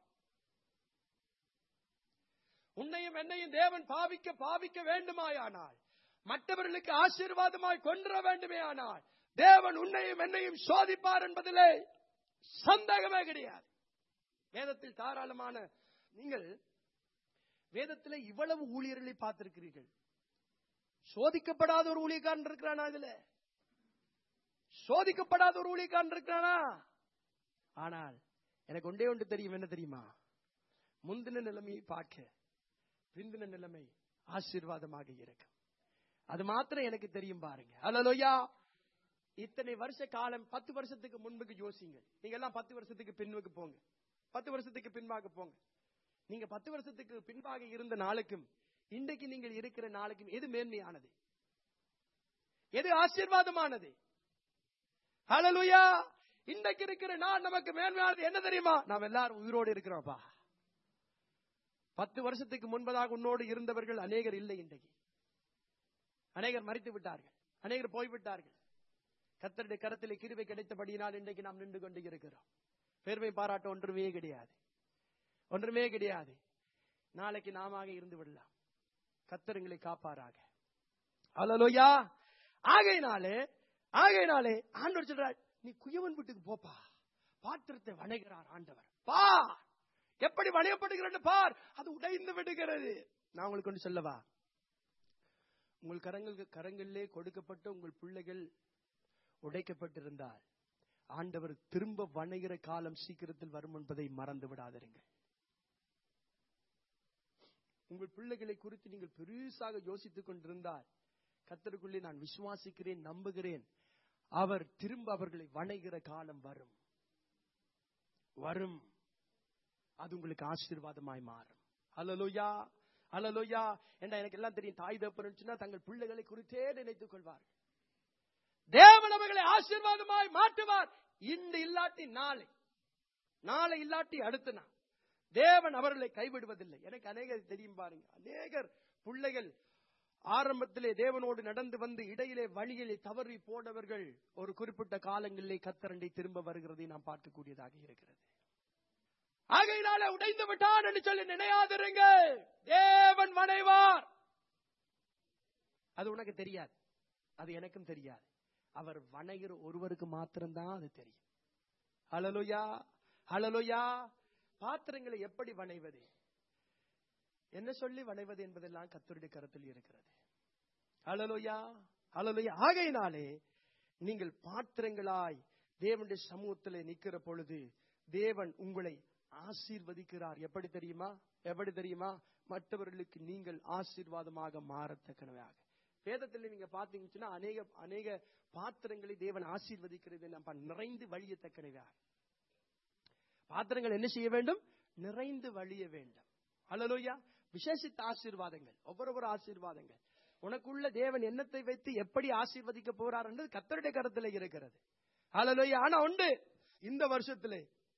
உன்னையும் என்னையும் தேவன் பாவிக்க பாவிக்க வேண்டுமாயானால் மற்றவர்களுக்கு ஆசீர்வாதமாய் கொன்ற வேண்டுமே ஆனால் தேவன் உன்னையும் என்னையும் சோதிப்பார் என்பதிலே சந்தேகமே கிடையாது வேதத்தில் தாராளமான நீங்கள் வேதத்தில் இவ்வளவு ஊழியர்களை பார்த்திருக்கிறீர்கள் சோதிக்கப்படாத ஒரு ஊழியக்காரன் இருக்கிறானா இதுல சோதிக்கப்படாத ஒரு ஊழியக்காரன் இருக்கிறானா ஆனால் எனக்கு ஒன்றே ஒன்று தெரியும் என்ன தெரியுமா முந்தின நிலைமையை பார்க்க பிந்தின நிலைமை ஆசீர்வாதமாக இருக்கும் அது மாத்திரம் எனக்கு தெரியும் பாருங்க அல்லலோயா இத்தனை வருஷ காலம் பத்து வருஷத்துக்கு முன்புக்கு யோசிங்க நீங்க எல்லாம் பத்து வருஷத்துக்கு பின்னுக்கு போங்க பத்து வருஷத்துக்கு பின்பாக போங்க நீங்க பத்து வருஷத்துக்கு பின்பாக இருந்த நாளுக்கும் இன்றைக்கு நீங்கள் இருக்கிற நாளுக்கும் எது மேன்மையானது எது ஆசீர்வாதமானது ஹalleluya இன்றைக்கு இருக்கிற நாள் நமக்கு மேன்மையானது என்ன தெரியுமா நாம் எல்லாரும் உயிரோடு இருக்கிறோம்ப்பா பத்து வருஷத்துக்கு முன்பதாக உன்னோடு இருந்தவர்கள் அநேகர் இல்லை இன்றைக்கு அநேகர் மறித்து விட்டார்கள் அநேகர் போய்விட்டார்கள் கத்தருடைய கரத்திலே கிருபை கிடைத்தபடியினால் இன்றைக்கு நாம் நின்று கொண்டு இருக்கிறோம் பெருமை பாராட்ட ஒன்றுமே கிடையாது ஒன்றுமே கிடையாது நாளைக்கு நாம இருந்து விடலாம் கத்தருங்களை காப்பாராக அல்லலோயா ஆகையினாலே ஆகையினாலே ஆண்டவர் சொல்றார் நீ குயவன் வீட்டுக்கு போப்பா பாத்திரத்தை வணைகிறார் ஆண்டவர் பா எப்படி வணையப்படுகிறது பார் அது உடைந்து விடுகிறது நான் உங்களுக்கு ஒன்று சொல்லவா உங்கள் கரங்கள் கரங்களிலே கொடுக்கப்பட்ட உங்கள் பிள்ளைகள் உடைக்கப்பட்டிருந்தால் ஆண்டவர் திரும்ப வணைகிற காலம் சீக்கிரத்தில் வரும் என்பதை மறந்து விடாதிருங்கள் உங்கள் பிள்ளைகளை குறித்து நீங்கள் பெருசாக யோசித்துக் கொண்டிருந்தால் கத்தருக்குள்ளே நான் விசுவாசிக்கிறேன் நம்புகிறேன் அவர் திரும்ப அவர்களை வணைகிற காலம் வரும் வரும் அது உங்களுக்கு ஆசீர்வாதமாய் மாறும் அல்லலோயா அல்லலோயா என்ன எனக்கு எல்லாம் தெரியும் தாய் தப்பனுச்சுன்னா தங்கள் பிள்ளைகளை குறித்தே நினைத்துக் கொள்வார்கள் தேவன் அவர்களை ஆசீர்வாதமாய் மாற்றுவார் இந்த இல்லாட்டி நாளை நாளை இல்லாட்டி அடுத்த நாள் தேவன் அவர்களை கைவிடுவதில்லை எனக்கு அநேகர் தெரியும் பாருங்க அநேகர் பிள்ளைகள் ஆரம்பத்திலே தேவனோடு நடந்து வந்து இடையிலே வழியிலே தவறி போனவர்கள் ஒரு குறிப்பிட்ட காலங்களிலே கத்தரண்டை திரும்ப வருகிறதை நாம் பார்க்கக்கூடியதாக இருக்கிறது ஆகையினால உடைந்து விட்டான் என்று சொல்லி நினையாதிருங்க தேவன் வணைவார் அது உனக்கு தெரியாது அது எனக்கும் தெரியாது அவர் வணைகிற ஒருவருக்கு மாத்திரம்தான் அது தெரியும் ஹலலுயா ஹலலுயா பாத்திரங்களை எப்படி வணைவது என்ன சொல்லி வணைவது என்பதெல்லாம் கத்தருடைய கருத்தில் இருக்கிறது ஹலலுயா ஹலலுயா ஆகையினாலே நீங்கள் பாத்திரங்களாய் தேவனுடைய சமூகத்திலே நிற்கிற பொழுது தேவன் உங்களை ஆசீர்வதிக்கிறார் எப்படி தெரியுமா எப்படி தெரியுமா மற்றவர்களுக்கு நீங்கள் ஆசீர்வாதமாக மாறத்தக்கனவையாக வேதத்தில் நீங்க பாத்தீங்கன்னா அநேக அநேக பாத்திரங்களை தேவன் ஆசீர்வதிக்கிறது நம்ம நிறைந்து வழியத்தக்கனவையாக பாத்திரங்கள் என்ன செய்ய வேண்டும் நிறைந்து வழிய வேண்டும் அல்லலோயா விசேஷித்த ஆசீர்வாதங்கள் ஒவ்வொரு ஆசீர்வாதங்கள் உனக்குள்ள தேவன் எண்ணத்தை வைத்து எப்படி ஆசீர்வதிக்க போறார் என்றது கத்தருடைய கருத்துல இருக்கிறது அல்லலோயா ஆனா உண்டு இந்த வருஷத்திலே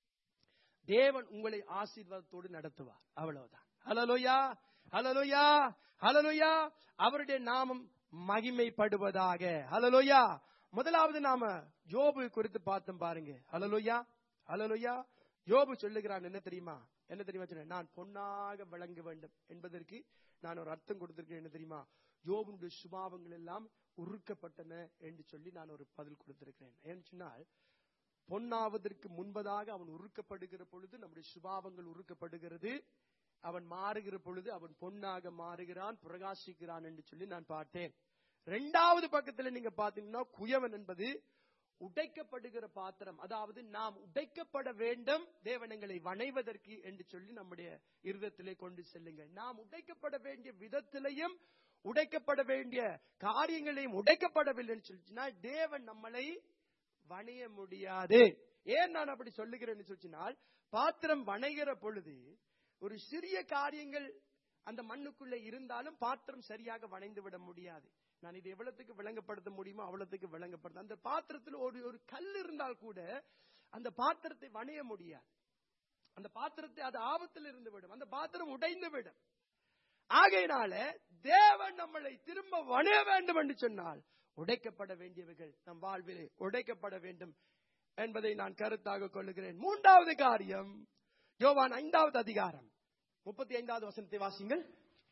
தேவன் உங்களை ஆசீர்வாதத்தோடு நடத்துவார் அவ்வளவுதான் ஹலலோயா ஹலலோயா ஹலலோயா அவருடைய நாமம் மகிமைப்படுவதாக ஹலலோயா முதலாவது நாம ஜோபு குறித்து பார்த்தோம் பாருங்க ஹலலோயா ஹலலோயா யோபு சொல்லுகிறான் என்ன தெரியுமா என்ன தெரியுமா சொன்னேன் நான் பொன்னாக விளங்க வேண்டும் என்பதற்கு நான் ஒரு அர்த்தம் கொடுத்திருக்கேன் என்ன தெரியுமா யோபுடைய சுபாவங்கள் எல்லாம் உருக்கப்பட்டன என்று சொல்லி நான் ஒரு பதில் கொடுத்திருக்கிறேன் ஏன்னு சொன்னால் பொன்னாவதற்கு முன்பதாக அவன் உருக்கப்படுகிற பொழுது நம்முடைய சுபாவங்கள் உருக்கப்படுகிறது அவன் மாறுகிற பொழுது அவன் பொன்னாக மாறுகிறான் பிரகாசிக்கிறான் என்று சொல்லி நான் பார்த்தேன் இரண்டாவது பக்கத்துல நீங்க பாத்தீங்கன்னா குயவன் என்பது உடைக்கப்படுகிற பாத்திரம் அதாவது நாம் உடைக்கப்பட வேண்டும் தேவனங்களை வணைவதற்கு என்று சொல்லி நம்முடைய இருதத்திலே கொண்டு செல்லுங்க நாம் உடைக்கப்பட வேண்டிய விதத்திலையும் உடைக்கப்பட வேண்டிய காரியங்களையும் உடைக்கப்படவில்லைன்னு சொல்லிச்சுன்னா தேவன் நம்மளை வணைய முடியாது ஏன் நான் அப்படி சொல்லுகிறேன்னு சொல்லினால் பாத்திரம் வணைகிற பொழுது ஒரு சிறிய காரியங்கள் அந்த மண்ணுக்குள்ள இருந்தாலும் பாத்திரம் சரியாக வணைந்து விட முடியாது நான் இது எவ்வளவுக்கு விளங்கப்படுத்த முடியுமோ அவ்வளவுக்கு விளங்கப்படுத்த அந்த பாத்திரத்தில் ஒரு ஒரு கல் இருந்தால் கூட அந்த பாத்திரத்தை வணைய முடியாது அந்த பாத்திரத்தை அது ஆபத்தில் இருந்து விடும் அந்த பாத்திரம் உடைந்து விடும் ஆகையினால தேவன் நம்மளை திரும்ப வணைய வேண்டும் என்று சொன்னால் உடைக்கப்பட வேண்டியவைகள் நம் வாழ்விலே உடைக்கப்பட வேண்டும் என்பதை நான் கருத்தாக கொள்ளுகிறேன் மூன்றாவது காரியம் யோவான் ஐந்தாவது அதிகாரம் முப்பத்தி ஐந்தாவது வசனத்தை வாசிங்கள்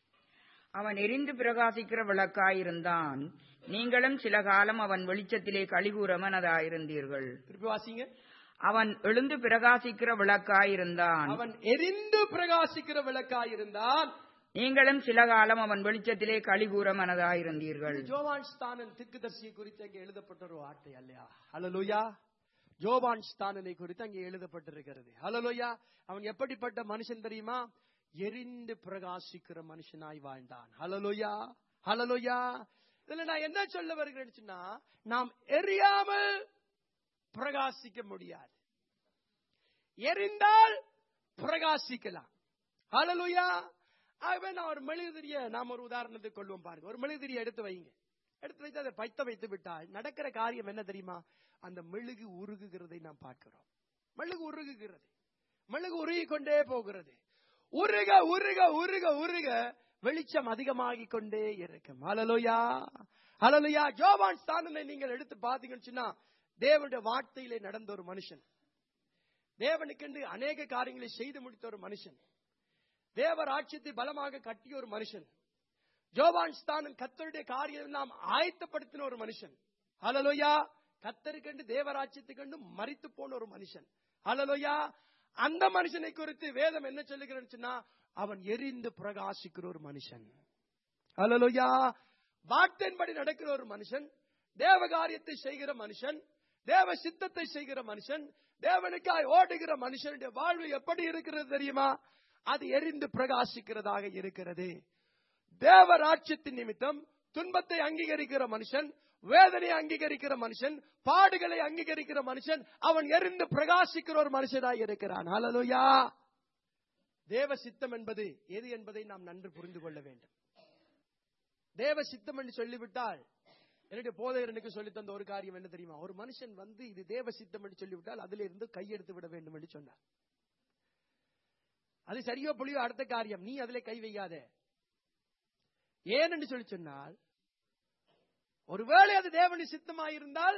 அவன் எரிந்து பிரகாசிக்கிற விளக்காயிருந்தான் நீங்களும் சில காலம் அவன் வெளிச்சத்திலே கழிகூற மனதாயிருந்தீர்கள் திருப்பி வாசிங்க அவன் எழுந்து பிரகாசிக்கிற விளக்காயிருந்தான் அவன் எரிந்து பிரகாசிக்கிற விளக்காயிருந்தான் நீங்களும் சில காலம் அவன் வெளிச்சத்திலே கழிகூற மனதாயிருந்தீர்கள் இது ஜோவான் ஸ்தானன் திக்குதர்சியை குறித்து அங்கே எழுதப்பட்ட ஒரு வார்த்தை அல்லையா ஹalleluya ஜோவான் ஸ்தானனை குறித்து அங்கே எழுதப்பட்டிருக்கிறது ஹalleluya அவன் எப்படிப்பட்ட மனுஷன் தெரியுமா எரிந்து பிரகாசிக்கிற மனுஷனாய் வாழ்ந்தான் ஹalleluya ஹalleluya இதுல நான் என்ன சொல்ல வருகிறேன்னு சொன்னா நாம் எரியாமல் பிரகாசிக்க முடியாது எரிந்தால் பிரகாசிக்கலாம் ஹalleluya ஆகவே நான் ஒரு மெழுகுதிரிய நாம் ஒரு உதாரணத்துக்கு கொள்வோம் பாருங்க ஒரு மெழுகுதிரிய எடுத்து வைங்க எடுத்து வைத்து அதை பைத்த வைத்து விட்டால் நடக்கிற காரியம் என்ன தெரியுமா அந்த மெழுகு உருகுகிறதை நாம் பார்க்கிறோம் மெழுகு உருகுகிறது மெழுகு உருகி கொண்டே போகிறது உருக உருக உருக உருக வெளிச்சம் அதிகமாகிக் கொண்டே இருக்கும் அலலுயா அலலுயா ஜோவான் ஸ்தானனை நீங்கள் எடுத்து பார்த்தீங்கன்னு சொன்னா தேவனுடைய வார்த்தையிலே நடந்த ஒரு மனுஷன் தேவனுக்கென்று அநேக காரியங்களை செய்து முடித்த ஒரு மனுஷன் தேவ ராட்சியத்தை பலமாக கட்டிய ஒரு மனுஷன் ஜோபான் ஸ்தானன் கத்தருடைய காரியம் எல்லாம் ஆயத்தப்படுத்தின ஒரு மனுஷன் ஹலலோயா கத்தருக்கென்று தேவராட்சியத்தை கண்டு மறித்து போன ஒரு மனுஷன் ஹலலோயா அந்த மனுஷனை குறித்து வேதம் என்ன சொல்லுகிறேன்னு சொன்னா அவன் எரிந்து பிரகாசிக்கிற ஒரு மனுஷன் ஹலலோயா வார்த்தையின்படி நடக்கிற ஒரு மனுஷன் தேவ காரியத்தை செய்கிற மனுஷன் தேவ சித்தத்தை செய்கிற மனுஷன் தேவனுக்காய் ஓடுகிற மனுஷனுடைய வாழ்வு எப்படி இருக்கிறது தெரியுமா அது எரிந்து பிரகாசிக்கிறதாக இருக்கிறது தேவ ராட்சியத்தின் நிமித்தம் துன்பத்தை அங்கீகரிக்கிற மனுஷன் வேதனையை அங்கீகரிக்கிற மனுஷன் பாடுகளை அங்கீகரிக்கிற மனுஷன் அவன் எரிந்து பிரகாசிக்கிற ஒரு மனுஷனாய் இருக்கிறான் ஹalleluya தேவ சித்தம் என்பது எது என்பதை நாம் நன்கு புரிந்து கொள்ள வேண்டும் தேவ சித்தம் என்று சொல்லிவிட்டால் என்னுடைய போதையரனுக்கு சொல்லி தந்த ஒரு காரியம் என்ன தெரியுமா ஒரு மனுஷன் வந்து இது தேவ சித்தம் என்று சொல்லிவிட்டால் அதிலிருந்து இருந்து கையெடுத்து விட வேண்டும் என்று சொன்னார் அது சரியோ புளியோ அடுத்த காரியம் நீ அதிலே கை வையாத ஏன் என்று சொல்லி சொன்னால் ஒருவேளை அது தேவனி சித்தமாயிருந்தால்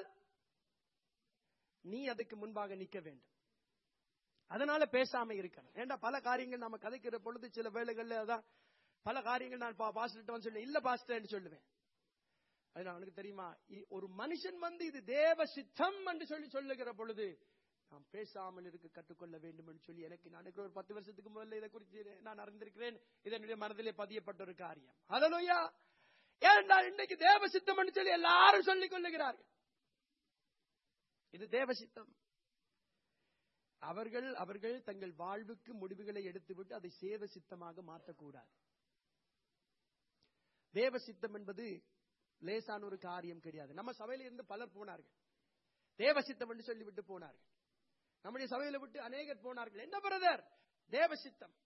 நீ அதுக்கு முன்பாக நிற்க வேண்டும் அதனால பேசாம இருக்கணும் ஏண்டா பல காரியங்கள் நாம கதைக்கிற பொழுது சில வேலைகள்ல அதான் பல காரியங்கள் நான் பாஸ்டர் சொல்லுவேன் இல்ல பாஸ்டர் சொல்லுவேன் அது அவனுக்கு தெரியுமா இ- ஒரு மனுஷன் வந்து இது தேவ சித்தம் என்று சொல்லி சொல்லுகிற பொழுது நாம் பேசாமல் இருக்க கற்றுக்கொள்ள வேண்டும் என்று சொல்லி எனக்கு நான் ஒரு பத்து வருஷத்துக்கு முதல்ல இதை குறித்து நான் அறிந்திருக்கிறேன் இது என்னுடைய மனதிலே பதியப்பட்ட ஒரு காரியம் ஹalleluya ஏனென்றால் இன்னைக்கு தேவ சித்தம் என்று சொல்லி எல்லாரும் சொல்லிக் கொள்ளுகிறார்கள் இது தேவ சித்தம் அவர்கள் அவர்கள் தங்கள் வாழ்வுக்கு முடிவுகளை எடுத்துவிட்டு அதை சேவ சித்தமாக மாற்றக்கூடாது தேவ சித்தம் என்பது லேசான ஒரு காரியம் கிடையாது நம்ம சபையில இருந்து பலர் போனார்கள் தேவ சித்தம் என்று சொல்லிவிட்டு போனார்கள் நம்முடைய சபையில விட்டு அநேகர் போனார்கள் என்ன பிரதர் தேவ சித்தம்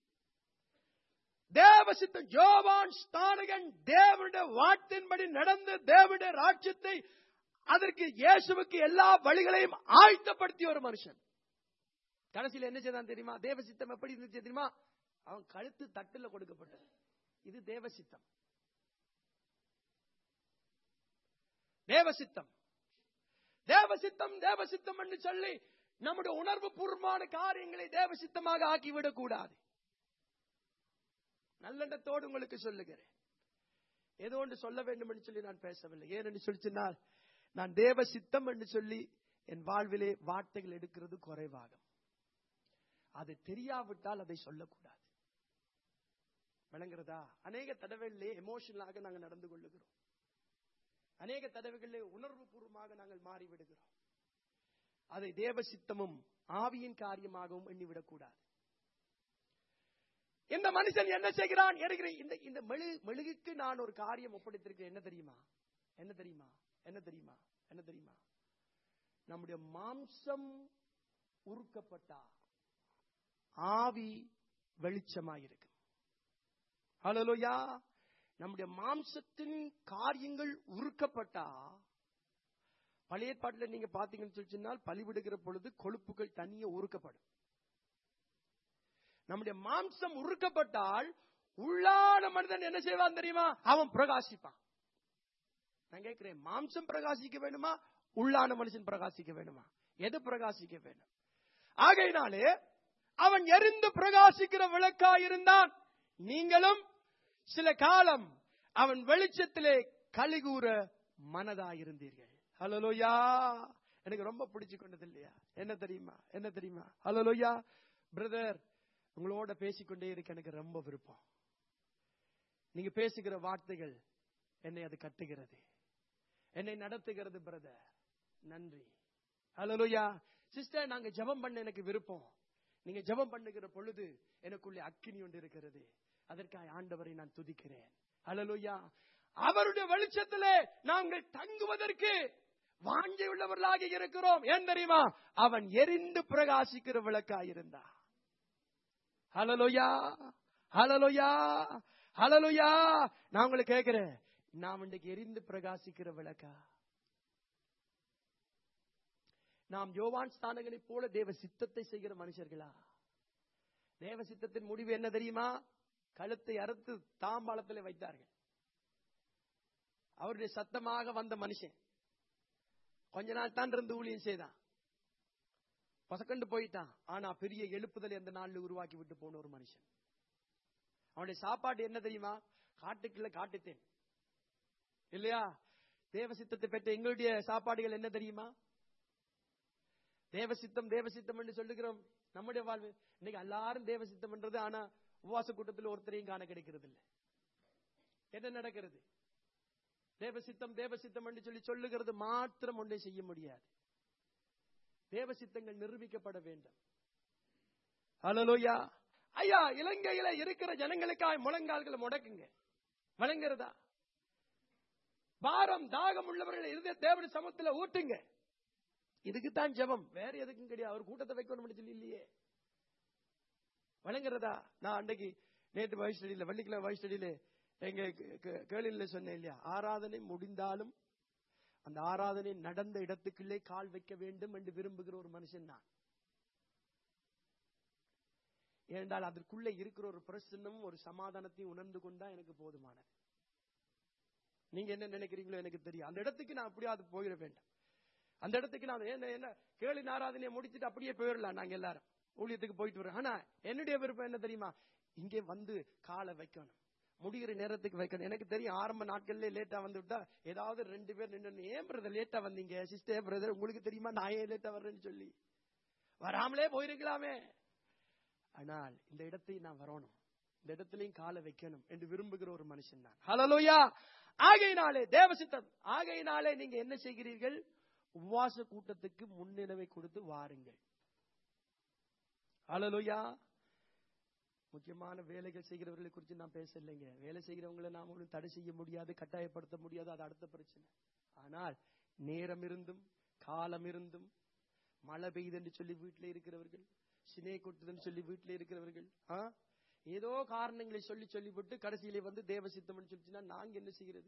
தேவ சித்தம் ஜோவான் ஸ்தானகன் தேவனுடைய வாட்டின்படி நடந்து தேவனுடைய ராஜ்யத்தை அதற்கு இயேசுவுக்கு எல்லா வழிகளையும் ஆயத்தப்படுத்திய ஒரு மனுஷன் கடைசியில் என்ன செய்தான் தெரியுமா தேவ சித்தம் எப்படி இருந்துச்சு தெரியுமா அவன் கழுத்து தட்டுல கொடுக்கப்பட்டது இது தேவ சித்தம் தேவ சித்தம் தேவ சித்தம் தேவ சித்தம் என்று சொல்லி நம்முடைய உணர்வு பூர்வமான காரியங்களை தேவ சித்தமாக ஆக்கிவிடக் கூடாது நல்லெண்ணத்தோடு உங்களுக்கு சொல்லுகிறேன் ஏதோ ஒன்று சொல்ல வேண்டும் என்று சொல்லி நான் பேசவில்லை ஏன் என்று சொல்லி சொன்னால் நான் தேவ சித்தம் என்று சொல்லி என் வாழ்விலே வார்த்தைகள் எடுக்கிறது குறைவாகும் அது தெரியாவிட்டால் அதை சொல்லக்கூடாது விளங்குறதா அநேக தடவைகளிலே எமோஷனலாக நாங்கள் நடந்து கொள்ளுகிறோம் அநேக தடவைகளிலே உணர்வு பூர்வமாக நாங்கள் மாறிவிடுகிறோம் அதை தேவ சித்தமும் ஆவியின் காரியமாகவும் எண்ணிவிடக்கூடாது இந்த மனுஷன் என்ன செய்கிறான் எடுக்கிற இந்த இந்த மெழு மெழுகுக்கு நான் ஒரு காரியம் ஒப்படைத்திருக்கிறேன் என்ன தெரியுமா என்ன தெரியுமா என்ன தெரியுமா என்ன தெரியுமா நம்முடைய மாம்சம் உருக்கப்பட்டா ஆவி வெளிச்சமாயிருக்கும் ஹலோயா நம்முடைய மாம்சத்தின் காரியங்கள் உருக்கப்பட்டா பழைய ஏற்பாட்டில் நீங்க பாத்தீங்கன்னு சொல்லி சொன்னால் பலிவிடுகிற பொழுது கொழுப்புகள் தனியே உருக்கப்படும் நம்முடைய மாம்சம் உருக்கப்பட்டால் உள்ளான மனிதன் என்ன செய்வான் தெரியுமா அவன் பிரகாசிப்பான் நான் கேட்கிறேன் மாம்சம் பிரகாசிக்க வேணுமா உள்ளான மனுஷன் பிரகாசிக்க வேணுமா எது பிரகாசிக்க வேண்டும் ஆகையினாலே அவன் எரிந்து பிரகாசிக்கிற விளக்கா இருந்தான் நீங்களும் சில காலம் அவன் வெளிச்சத்திலே கலிகூற மனதாயிருந்தீர்கள் ஹலோலோயா எனக்கு ரொம்ப பிடிச்சு கொண்டது இல்லையா என்ன தெரியுமா என்ன தெரியுமா ஹலோலோயா பிரதர் உங்களோட பேசிக்கொண்டே இருக்க எனக்கு ரொம்ப விருப்பம் நீங்க பேசுகிற வார்த்தைகள் என்னை அது கட்டுகிறது என்னை நடத்துகிறது பிரதர் நன்றி ஹலோலோயா சிஸ்டர் நாங்க ஜெபம் பண்ண எனக்கு விருப்பம் நீங்க ஜெபம் பண்ணுகிற பொழுது எனக்குள்ளே அக்கினி ஒன்று இருக்கிறது அதற்காக ஆண்டவரை நான் துதிக்கிறேன் ஹலலோயா அவருடைய வெளிச்சத்திலே நாங்கள் தங்குவதற்கு வாஞ்சி உள்ளவர்களாக இருக்கிறோம் ஏன் தெரியுமா அவன் எரிந்து பிரகாசிக்கிற விளக்காயிருந்தா ஹலலோயா ஹலலோயா ஹலலோயா நான் உங்களை கேட்கிறேன் நாம் இன்றைக்கு எரிந்து பிரகாசிக்கிற விளக்கா நாம் யோவான் ஸ்தானங்களைப் போல தேவ சித்தத்தை செய்கிற மனுஷர்களா தேவ சித்தத்தின் முடிவு என்ன தெரியுமா கழுத்தை அறுத்து தாம்பாளத்தில் வைத்தார்கள் அவருடைய சத்தமாக வந்த மனுஷன் கொஞ்ச நாள் தான் இருந்து ஊழியம் செய்தான் பசக்கண்டு போயிட்டான் ஆனா பெரிய எழுப்புதல் எந்த நாள்ல உருவாக்கி விட்டு போன ஒரு மனுஷன் அவனுடைய சாப்பாடு என்ன தெரியுமா காட்டுக்குள்ள காட்டுத்தேன் இல்லையா தேவ சித்தத்தை பெற்ற எங்களுடைய சாப்பாடுகள் என்ன தெரியுமா தேவசித்தம் தேவசித்தம் என்று சொல்லுகிறோம் நம்முடைய வாழ்வு இன்னைக்கு எல்லாரும் தேவசித்தம் என்றது ஆனா உபவாச கூட்டத்தில் ஒருத்தரையும் காண கிடைக்கிறது இல்லை என்ன நடக்கிறது தேவசித்தம் தேவசித்தம் என்று சொல்லி சொல்லுகிறது மாத்திரம் ஒன்றை செய்ய முடியாது தேவசித்தங்கள் நிரூபிக்கப்பட வேண்டும் ஹலோயா ஐயா இலங்கையில இருக்கிற ஜனங்களுக்காய் முழங்கால்களை முடக்குங்க வழங்குறதா பாரம் தாகம் உள்ளவர்கள் இருந்த தேவன சமத்துல ஊட்டுங்க இதுக்குத்தான் ஜெபம் வேற எதுக்கும் கிடையாது அவர் கூட்டத்தை வைக்கணும் சொல்லி இல்லையே வழங்குறதா நான் அன்னைக்கு நேற்று வயசுடியில வெள்ளிக்கிழமை வயசுடியில எங்க கேளில சொன்னேன் இல்லையா ஆராதனை முடிந்தாலும் அந்த ஆராதனை நடந்த இடத்துக்குள்ளே கால் வைக்க வேண்டும் என்று விரும்புகிற ஒரு மனுஷன் நான் ஏனென்றால் அதற்குள்ளே இருக்கிற ஒரு பிரசன்னமும் ஒரு சமாதானத்தையும் உணர்ந்து கொண்டா எனக்கு போதுமானது நீங்க என்ன நினைக்கிறீங்களோ எனக்கு தெரியும் அந்த இடத்துக்கு நான் அப்படியே அது போயிட வேண்டும் அந்த இடத்துக்கு நான் என்ன என்ன கேளு ஆராதனையை முடிச்சுட்டு அப்படியே போயிடலாம் நாங்க எல்லாரும் ஊழியத்துக்கு போயிட்டு வரோம் ஆனா என்னுடைய விருப்பம் என்ன தெரியுமா இங்கே வந்து காலை வைக்கணும் முடிகிற நேரத்துக்கு வைக்கணும் எனக்கு தெரியும் ஆரம்ப நாட்கள்ல லேட்டா வந்து விட்டா ஏதாவது ரெண்டு பேர் நின்று ஏன் பிரதர் லேட்டா வந்தீங்க சிஸ்டர் பிரதர் உங்களுக்கு தெரியுமா நான் ஏன் லேட்டா வர்றேன்னு சொல்லி வராமலே போயிருக்கலாமே ஆனால் இந்த இடத்தை நான் வரணும் இந்த இடத்திலையும் காலை வைக்கணும் என்று விரும்புகிற ஒரு மனுஷன் நான் ஹலலோயா ஆகையினாலே தேவசித்தம் ஆகையினாலே நீங்க என்ன செய்கிறீர்கள் உபவாச கூட்டத்துக்கு முன்னிலைமை கொடுத்து வாருங்கள் ஹalleluya முக்கியமான வேலைகள் செய்கிறவர்களை குறித்து நான் பேசலைங்க வேலை செய்கிறவங்களை நாம ஒன்றும் தடை செய்ய முடியாது கட்டாயப்படுத்த முடியாது அது அடுத்த பிரச்சனை ஆனால் நேரம் இருந்தும் காலம் இருந்தும் மழை பெய்யுதுன்னு சொல்லி வீட்டில் இருக்கிறவர்கள் சினை கொட்டுதுன்னு சொல்லி வீட்டில் இருக்கிறவர்கள் ஆ ஏதோ காரணங்களை சொல்லி சொல்லிவிட்டு கடைசியிலே வந்து தேவ சித்தம்னு சொல்லிச்சுன்னா நாங்க என்ன செய்கிறது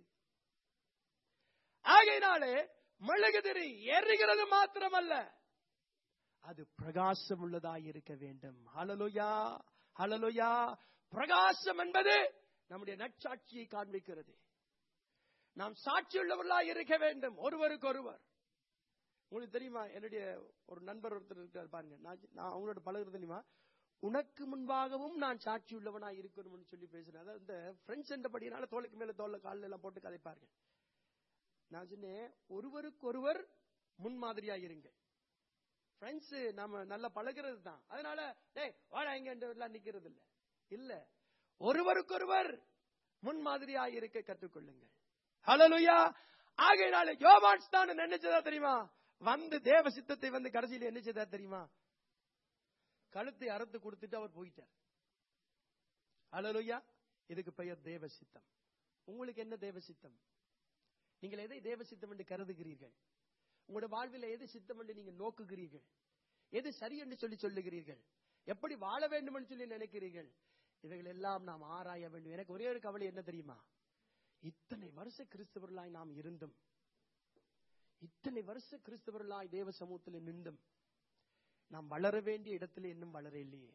ஆகையினாலே மெழுகுதிரி எரிகிறது மாத்திரமல்ல அது பிரகாசம் உள்ளதாய் இருக்க வேண்டும் ஹalleluya ஹalleluya பிரகாசம் என்பது நம்முடைய நற்சாட்சியை காண்பிக்கிறது நாம் சாட்சி உள்ளவர்களாய் இருக்க வேண்டும் ஒருவருக்கு ஒருவர் உங்களுக்கு தெரியுமா என்னுடைய ஒரு நண்பர் ஒருத்தர் இருக்கார் பாருங்க நான் நான் அவங்களோட பழகுறது தெரியுமா உனக்கு முன்பாகவும் நான் சாட்சி உள்ளவனா இருக்கணும்னு சொல்லி பேசுறேன் அதாவது இந்த ஃப்ரெண்ட்ஸ் என்றபடினால தோளுக்கு மேல தோல்ல காலில் எல்லாம் போட்டு கதைப்பார்கள் நான் சொன்னேன் ஒருவருக்கொருவர் முன்மாதிரியா இருங்க ஃப்ரெண்ட்ஸ் நாம நல்லா பழகிறது தான் அதனால டேய் வாடா இங்க எல்லாம் நிக்கிறது இல்ல இல்ல ஒருவருக்கொருவர் முன்மாதிரியா இருக்க கற்றுக்கொள்ளுங்கள் ஹalleluya ஆகையினால யோவான் தான் நினைச்சதா தெரியுமா வந்து தேவ சித்தத்தை வந்து கடைசியில் என்ன செய்தா தெரியுமா கழுத்தை அறுத்து கொடுத்துட்டு அவர் போயிட்டார் ஹalleluya இதுக்கு பெயர் தேவ சித்தம் உங்களுக்கு என்ன தேவ சித்தம் நீங்கள் எதை தேவ சித்தம் என்று கருதுகிறீர்கள் உங்களுடைய வாழ்வில் எது சித்தம் என்று நீங்கள் நோக்குகிறீர்கள் எது சரி என்று சொல்லி சொல்லுகிறீர்கள் எப்படி வாழ வேண்டும் என்று சொல்லி நினைக்கிறீர்கள் இவைகள் எல்லாம் நாம் ஆராய வேண்டும் எனக்கு ஒரே ஒரு கவலை என்ன தெரியுமா இத்தனை வருஷ கிறிஸ்தவர்களாய் நாம் இருந்தும் இத்தனை வருஷ கிறிஸ்தவர்களாய் தேவ சமூகத்தில் நின்றும் நாம் வளர வேண்டிய இடத்துல இன்னும் வளர இல்லையே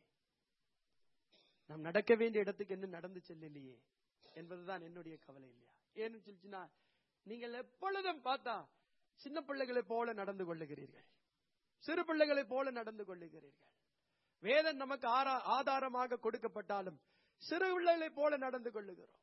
நாம் நடக்க வேண்டிய இடத்துக்கு இன்னும் நடந்து செல்லலையே என்பதுதான் என்னுடைய கவலை இல்லையா ஏன்னு சொல்லிச்சுன்னா நீங்கள் எப்பொழுதும் பார்த்தா சின்ன பிள்ளைகளை போல நடந்து கொள்ளுகிறீர்கள் சிறு பிள்ளைகளை போல நடந்து கொள்ளுகிறீர்கள் வேதம் நமக்கு ஆரா- ஆதாரமாக கொடுக்கப்பட்டாலும் சிறு பிள்ளைகளை போல நடந்து கொள்ளுகிறோம்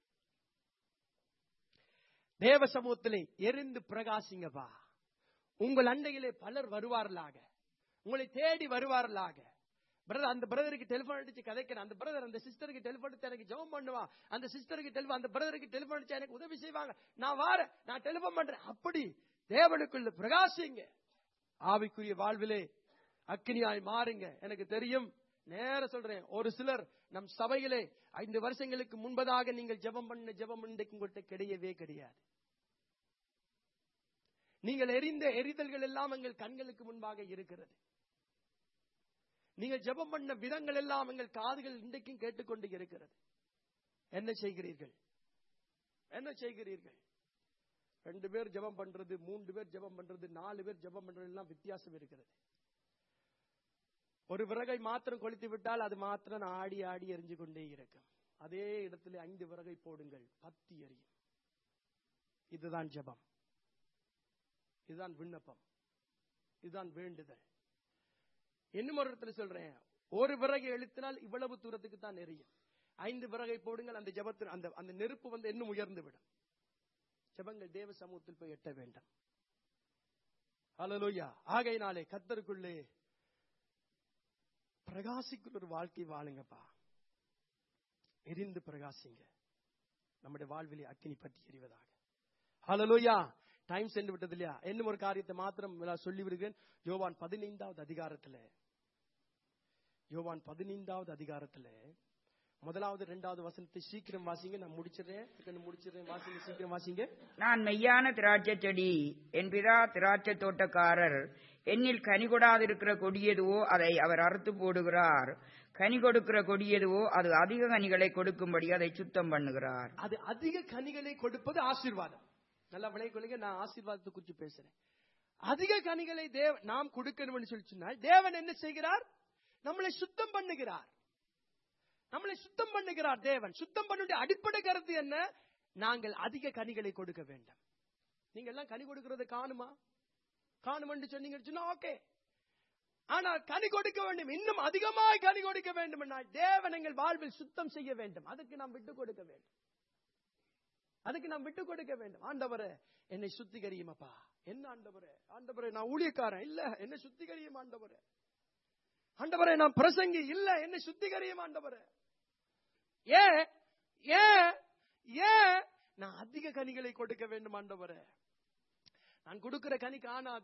தேவ சமூகத்திலே எரிந்து பிரகாசிங்கப்பா உங்கள் அண்டையிலே பலர் வருவார்களாக உங்களை தேடி வருவார்களாக பிரதர் அந்த பிரதருக்கு டெலிபோன் அடிச்சு கதைக்கிறேன் அந்த பிரதர் அந்த சிஸ்டருக்கு டெலிபோன் அடிச்சு எனக்கு ஜெபம் பண்ணுவான் அந்த சிஸ்டருக்கு டெலிபோன் அந்த பிரதருக்கு டெலிபோன் அடிச்சு எனக்கு உதவி செய்வாங்க நான் வாரேன் நான் டெலிபோன் பண்றேன் அப்படி தேவனுக்குள்ள பிரகாசிங்க ஆவிக்குரிய வாழ்விலே அக்கினியாய் மாறுங்க எனக்கு தெரியும் நேர சொல்றேன் ஒரு சிலர் நம் சபையிலே ஐந்து வருஷங்களுக்கு முன்பதாக நீங்கள் ஜெபம் பண்ண ஜெபம் இன்றைக்கு உங்கள்கிட்ட கிடையவே கிடையாது நீங்கள் எரிந்த எரிதல்கள் எல்லாம் எங்கள் கண்களுக்கு முன்பாக இருக்கிறது நீங்கள் ஜெபம் பண்ண விதங்கள் எல்லாம் எங்கள் காதுகள் இன்றைக்கும் கேட்டுக்கொண்டு இருக்கிறது என்ன செய்கிறீர்கள் என்ன செய்கிறீர்கள் ரெண்டு பேர் ஜெபம் பண்றது மூன்று பேர் ஜெபம் பண்றது நாலு பேர் ஜெபம் பண்றது எல்லாம் வித்தியாசம் இருக்கிறது ஒரு விறகை மாத்திரம் கொளுத்தி விட்டால் அது மாத்திரம் ஆடி ஆடி எரிஞ்சு கொண்டே இருக்கும் அதே இடத்துல ஐந்து விறகை போடுங்கள் பத்தி எரியும் இதுதான் ஜெபம் இதுதான் விண்ணப்பம் இதுதான் வேண்டுதல் இன்னும் ஒரு இடத்துல சொல்றேன் ஒரு விறகை எழுத்தினால் இவ்வளவு தூரத்துக்கு தான் எரியும் ஐந்து விறகை போடுங்கள் அந்த ஜெபத்தில் அந்த அந்த நெருப்பு வந்து இன்னும் உயர்ந்து விடும் ஜெபங்கள் தேவ சமூகத்தில் போய் எட்ட வேண்டும் ஹalleluya ஆகையினாலே கத்தருக்குள்ளே பிரகாசிக்குள்ள ஒரு வாழ்க்கை வாழுங்கப்பா எரிந்து பிரகாசிங்க நம்முடைய வாழ்விலே அக்கினி பற்றி எறிவதாக ஹalleluya டைம் சென்று விட்டது இல்லையா இன்னும் ஒரு காரியத்தை மாத்திரம் நான் சொல்லி விடுகிறேன் யோவான் பதினைந்தாவது அதிகாரத்துல யோவான் பதினைந்தாவது அதிகாரத்துல முதலாவது இரண்டாவது வசனத்தை சீக்கிரம் வாசிங்க நான் முடிச்சிடுறேன் டக்குன்னு முடிச்சிடுறேன் வாசிங்க சீக்கிரம் வாசிங்க நான் மெய்யான திராட்சை செடி என் பிதா திராட்சை தோட்டக்காரர் என்னில் கனி கொடாதிருக்கிற கொடியதுவோ அதை அவர் அறுத்து போடுகிறார் கனி கொடுக்கிற கொடியதுவோ அது அதிக கனிகளை கொடுக்கும்படி அதை சுத்தம் பண்ணுகிறார் அது அதிக கனிகளை கொடுப்பது ஆசீர்வாதம் நல்லா விளை கொள்ளுங்க நான் ஆசீர்வாதத்தை குறித்து பேசுறேன் அதிக கனிகளை தேவ நாம் கொடுக்கணும்னு சொல்லி சொன்னால் தேவன் என்ன செய்கிறார் நம்மளை சுத்தம் பண்ணுகிறார் நம்மளை சுத்தம் பண்ணுகிறார் தேவன் சுத்தம் பண்ணுடைய அடிப்படை கருத்து என்ன நாங்கள் அதிக கனிகளை கொடுக்க வேண்டும் நீங்க எல்லாம் கனி கொடுக்கிறது காணுமா காணுமென்று சொன்னீங்கன்னு சொன்னா ஓகே ஆனால் கனி கொடுக்க வேண்டும் இன்னும் அதிகமாய் கனி கொடுக்க வேண்டும் என்றால் தேவன் எங்கள் வாழ்வில் சுத்தம் செய்ய வேண்டும் அதுக்கு நாம் விட்டு கொடுக்க வேண்டும் அதுக்கு நாம் விட்டு கொடுக்க வேண்டும் ஆண்டவரே என்னை சுத்திகரியுமப்பா என்ன ஆண்டவரே ஆண்டவரே நான் ஊழியக்காரன் இல்ல என்னை சுத்திகரியும் ஆண்டவரே ஆண்டவரே நான் பிரசங்கி இல்ல என்னை சுத்திகரியும் ஆண்டவரே ஏன் ஏன் ஏன் நான் அதிக கனிகளை கொடுக்க வேண்டும் ஆண்டவரே நான் கொடுக்கிற கனி காணாது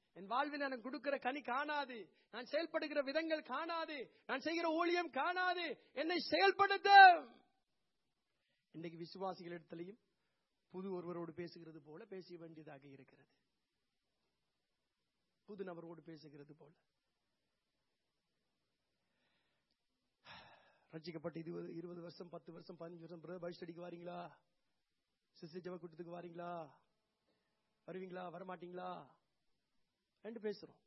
என் வாழ்வில் நான் கொடுக்கிற கனி காணாது நான் செயல்படுகிற விதங்கள் காணாது நான் செய்கிற ஊழியம் காணாது என்னை செயல்படுத்த இன்னைக்கு விசுவாசிகள் இடத்திலையும் புது ஒருவரோடு பேசுகிறது போல பேச வேண்டியதாக இருக்கிறது புது நபரோடு பேசுகிறது போல ரட்சிக்கப்பட்டு இருபது இருபது வருஷம் பத்து வருஷம் பதினஞ்சு வருஷம் பிறகு பைக் ஸ்டடிக்கு வாரீங்களா சிசி ஜப கூட்டத்துக்கு வாரீங்களா வருவீங்களா வரமாட்டீங்களா ரெண்டு பேசுறோம்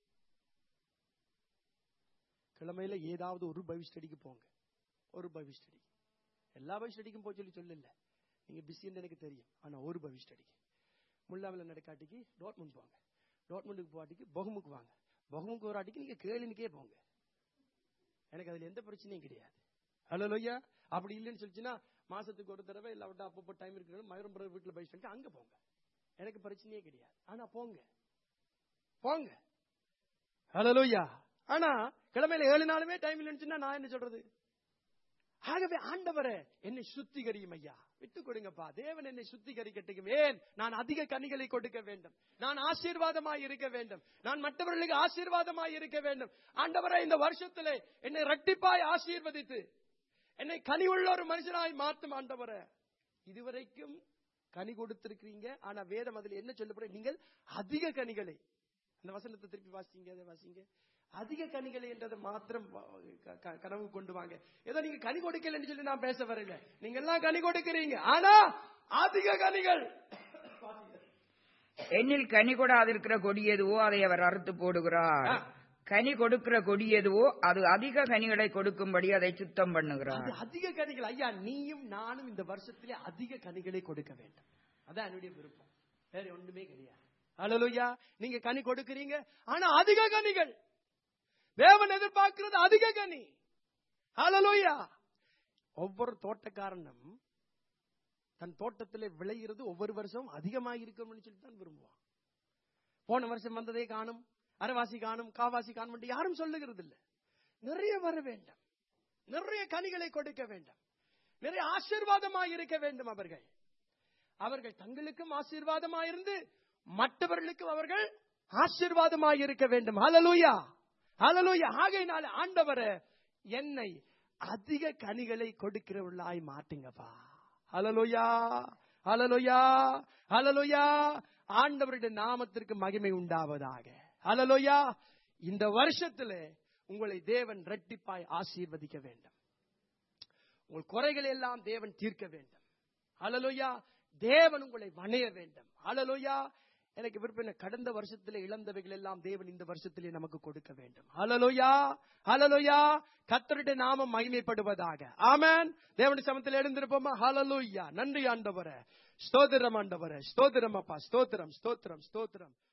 கிழமையில ஏதாவது ஒரு பைபிள் ஸ்டடிக்கு போங்க ஒரு பைபிள் ஸ்டடி எல்லா பைபிள் ஸ்டடிக்கும் போய் சொல்லி சொல்லல நீங்க பிஸின்னு எனக்கு தெரியும் ஆனா ஒரு பைபிள் ஸ்டடிக்கு முல்லாவில் நடக்காட்டிக்கு டோட்முண்ட் போங்க டோட்முண்டுக்கு போகாட்டிக்கு பொகமுக்கு வாங்க பொகமுக்கு ஒரு ஆட்டிக்கு நீங்க கேளினுக்கே போங்க எனக்கு அதுல எந்த பிரச்சனையும் கிடையாது ஹலோ லோய்யா அப்படி இல்லைன்னு சொல்லிச்சுன்னா மாசத்துக்கு ஒரு தடவை இல்லாவிட்டா அப்பப்போ டைம் இருக்கிறது மயூரம் பிரதர் வீட்டுல பைபிள் ஸ்டடிக்கு அங்க போங்க எனக்கு பிரச்சனையே கிடையாது ஆனா போங்க போங்க ஹலலூயா ஆனா கிழமையில ஏழு நாளுமே டைம் இல்லைன்னு நான் என்ன சொல்றது ஆகவே ஆண்டவரே என்னை சுத்திகரியும் ஐயா விட்டு கொடுங்கப்பா தேவன் என்னை சுத்திகரிக்கட்டும் ஏன் நான் அதிக கனிகளை கொடுக்க வேண்டும் நான் ஆசீர்வாதமாய் இருக்க வேண்டும் நான் மற்றவர்களுக்கு ஆசீர்வாதமாய் இருக்க வேண்டும் ஆண்டவரே இந்த வருஷத்திலே என்னை ரட்டிப்பாய் ஆசீர்வதித்து என்னை கனி உள்ள ஒரு மனுஷனாய் மாற்றும் ஆண்டவரே இதுவரைக்கும் கனி கொடுத்திருக்கிறீங்க ஆனா வேதம் அதுல என்ன சொல்லப்படுற நீங்கள் அதிக கனிகளை அந்த வசனத்தை திருப்பி வாசிங்க அதை வாசிங்க அதிக கனிகளை என்றதை மாத்திரம் க- க- கனவு கொண்டு வாங்க ஏதோ நீங்க கனி கொடுக்கலன்னு சொல்லி நான் பேச வரல நீங்க எல்லாம் கனி கொடுக்கிறீங்க ஆனா அதிக கனிகள் என்னில் கனி கொடாதிருக்கிற கொடி எதுவோ அதை அவர் அறுத்து போடுகிறார் ஆ. கனி கொடுக்கிற கொடி எதுவோ அது அதிக கனிகளை கொடுக்கும்படி அதை சுத்தம் பண்ணுகிறார் அது அதிக கனிகள் ஐயா நீயும் நானும் இந்த வருஷத்திலே அதிக கனிகளை கொடுக்க வேண்டும் அதான் என்னுடைய விருப்பம் வேற ஒண்ணுமே கிடையாது அலலுயா நீங்க கனி கொடுக்கிறீங்க ஆனா அதிக கனிகள் தேவன் எதிர்பார்க்கிறது அதிக கனி அலலுயா ஒவ்வொரு தோட்டக்காரனும் தன் தோட்டத்திலே விளைகிறது ஒவ்வொரு வருஷம் அதிகமாக இருக்கணும்னு சொல்லி தான் விரும்புவான் போன வருஷம் வந்ததே காணும் அரைவாசி காணும் காவாசி காணும் என்று யாரும் சொல்லுகிறது இல்ல நிறைய வர வேண்டும் நிறைய கனிகளை கொடுக்க வேண்டும் நிறைய ஆசீர்வாதமாய் இருக்க வேண்டும் அவர்கள் அவர்கள் தங்களுக்கும் ஆசீர்வாதமாய் இருந்து மற்றவர்களுக்கும் அவர்கள் ஆசீர்வாதமாய் இருக்க வேண்டும் ஹalleluya ஹalleluya ஆகையினால ஆண்டவரே என்னை அதிக கனிகளை கொடுக்கிறவர்களாய் மாட்டுங்கப்பா ஹalleluya ஹalleluya ஹalleluya ஆண்டவருடைய நாமத்திற்கு மகிமை உண்டாவதாக ஹalleluya இந்த வருஷத்திலே உங்களை தேவன் இரட்டிப்பாய் ஆசீர்வதிக்க வேண்டும் உங்கள் குறைகளை எல்லாம் தேவன் தீர்க்க வேண்டும் ஹalleluya தேவன் உங்களை வணைய வேண்டும் ஹalleluya எனக்கு விருப்பம் என்ன? கடந்த வருஷத்திலே இழந்தவைகள் எல்லாம் தேவன் இந்த வருஷத்திலே நமக்கு கொடுக்க வேண்டும் ஹalleluya ஹalleluya கர்த்தருடைய நாமம் மகிமைப்படுவதாக ஆமென் தேவனுடைய சமத்தில் எழுந்திருப்போமா ஹalleluya நன்றி ஆண்டவரே ஸ்தோத்திரம் ஆண்டவரே ஸ்தோத்திரம் அப்பா ஸ்தோத்திரம் ஸ்தோத்திரம் ஸ்தோத்திரம்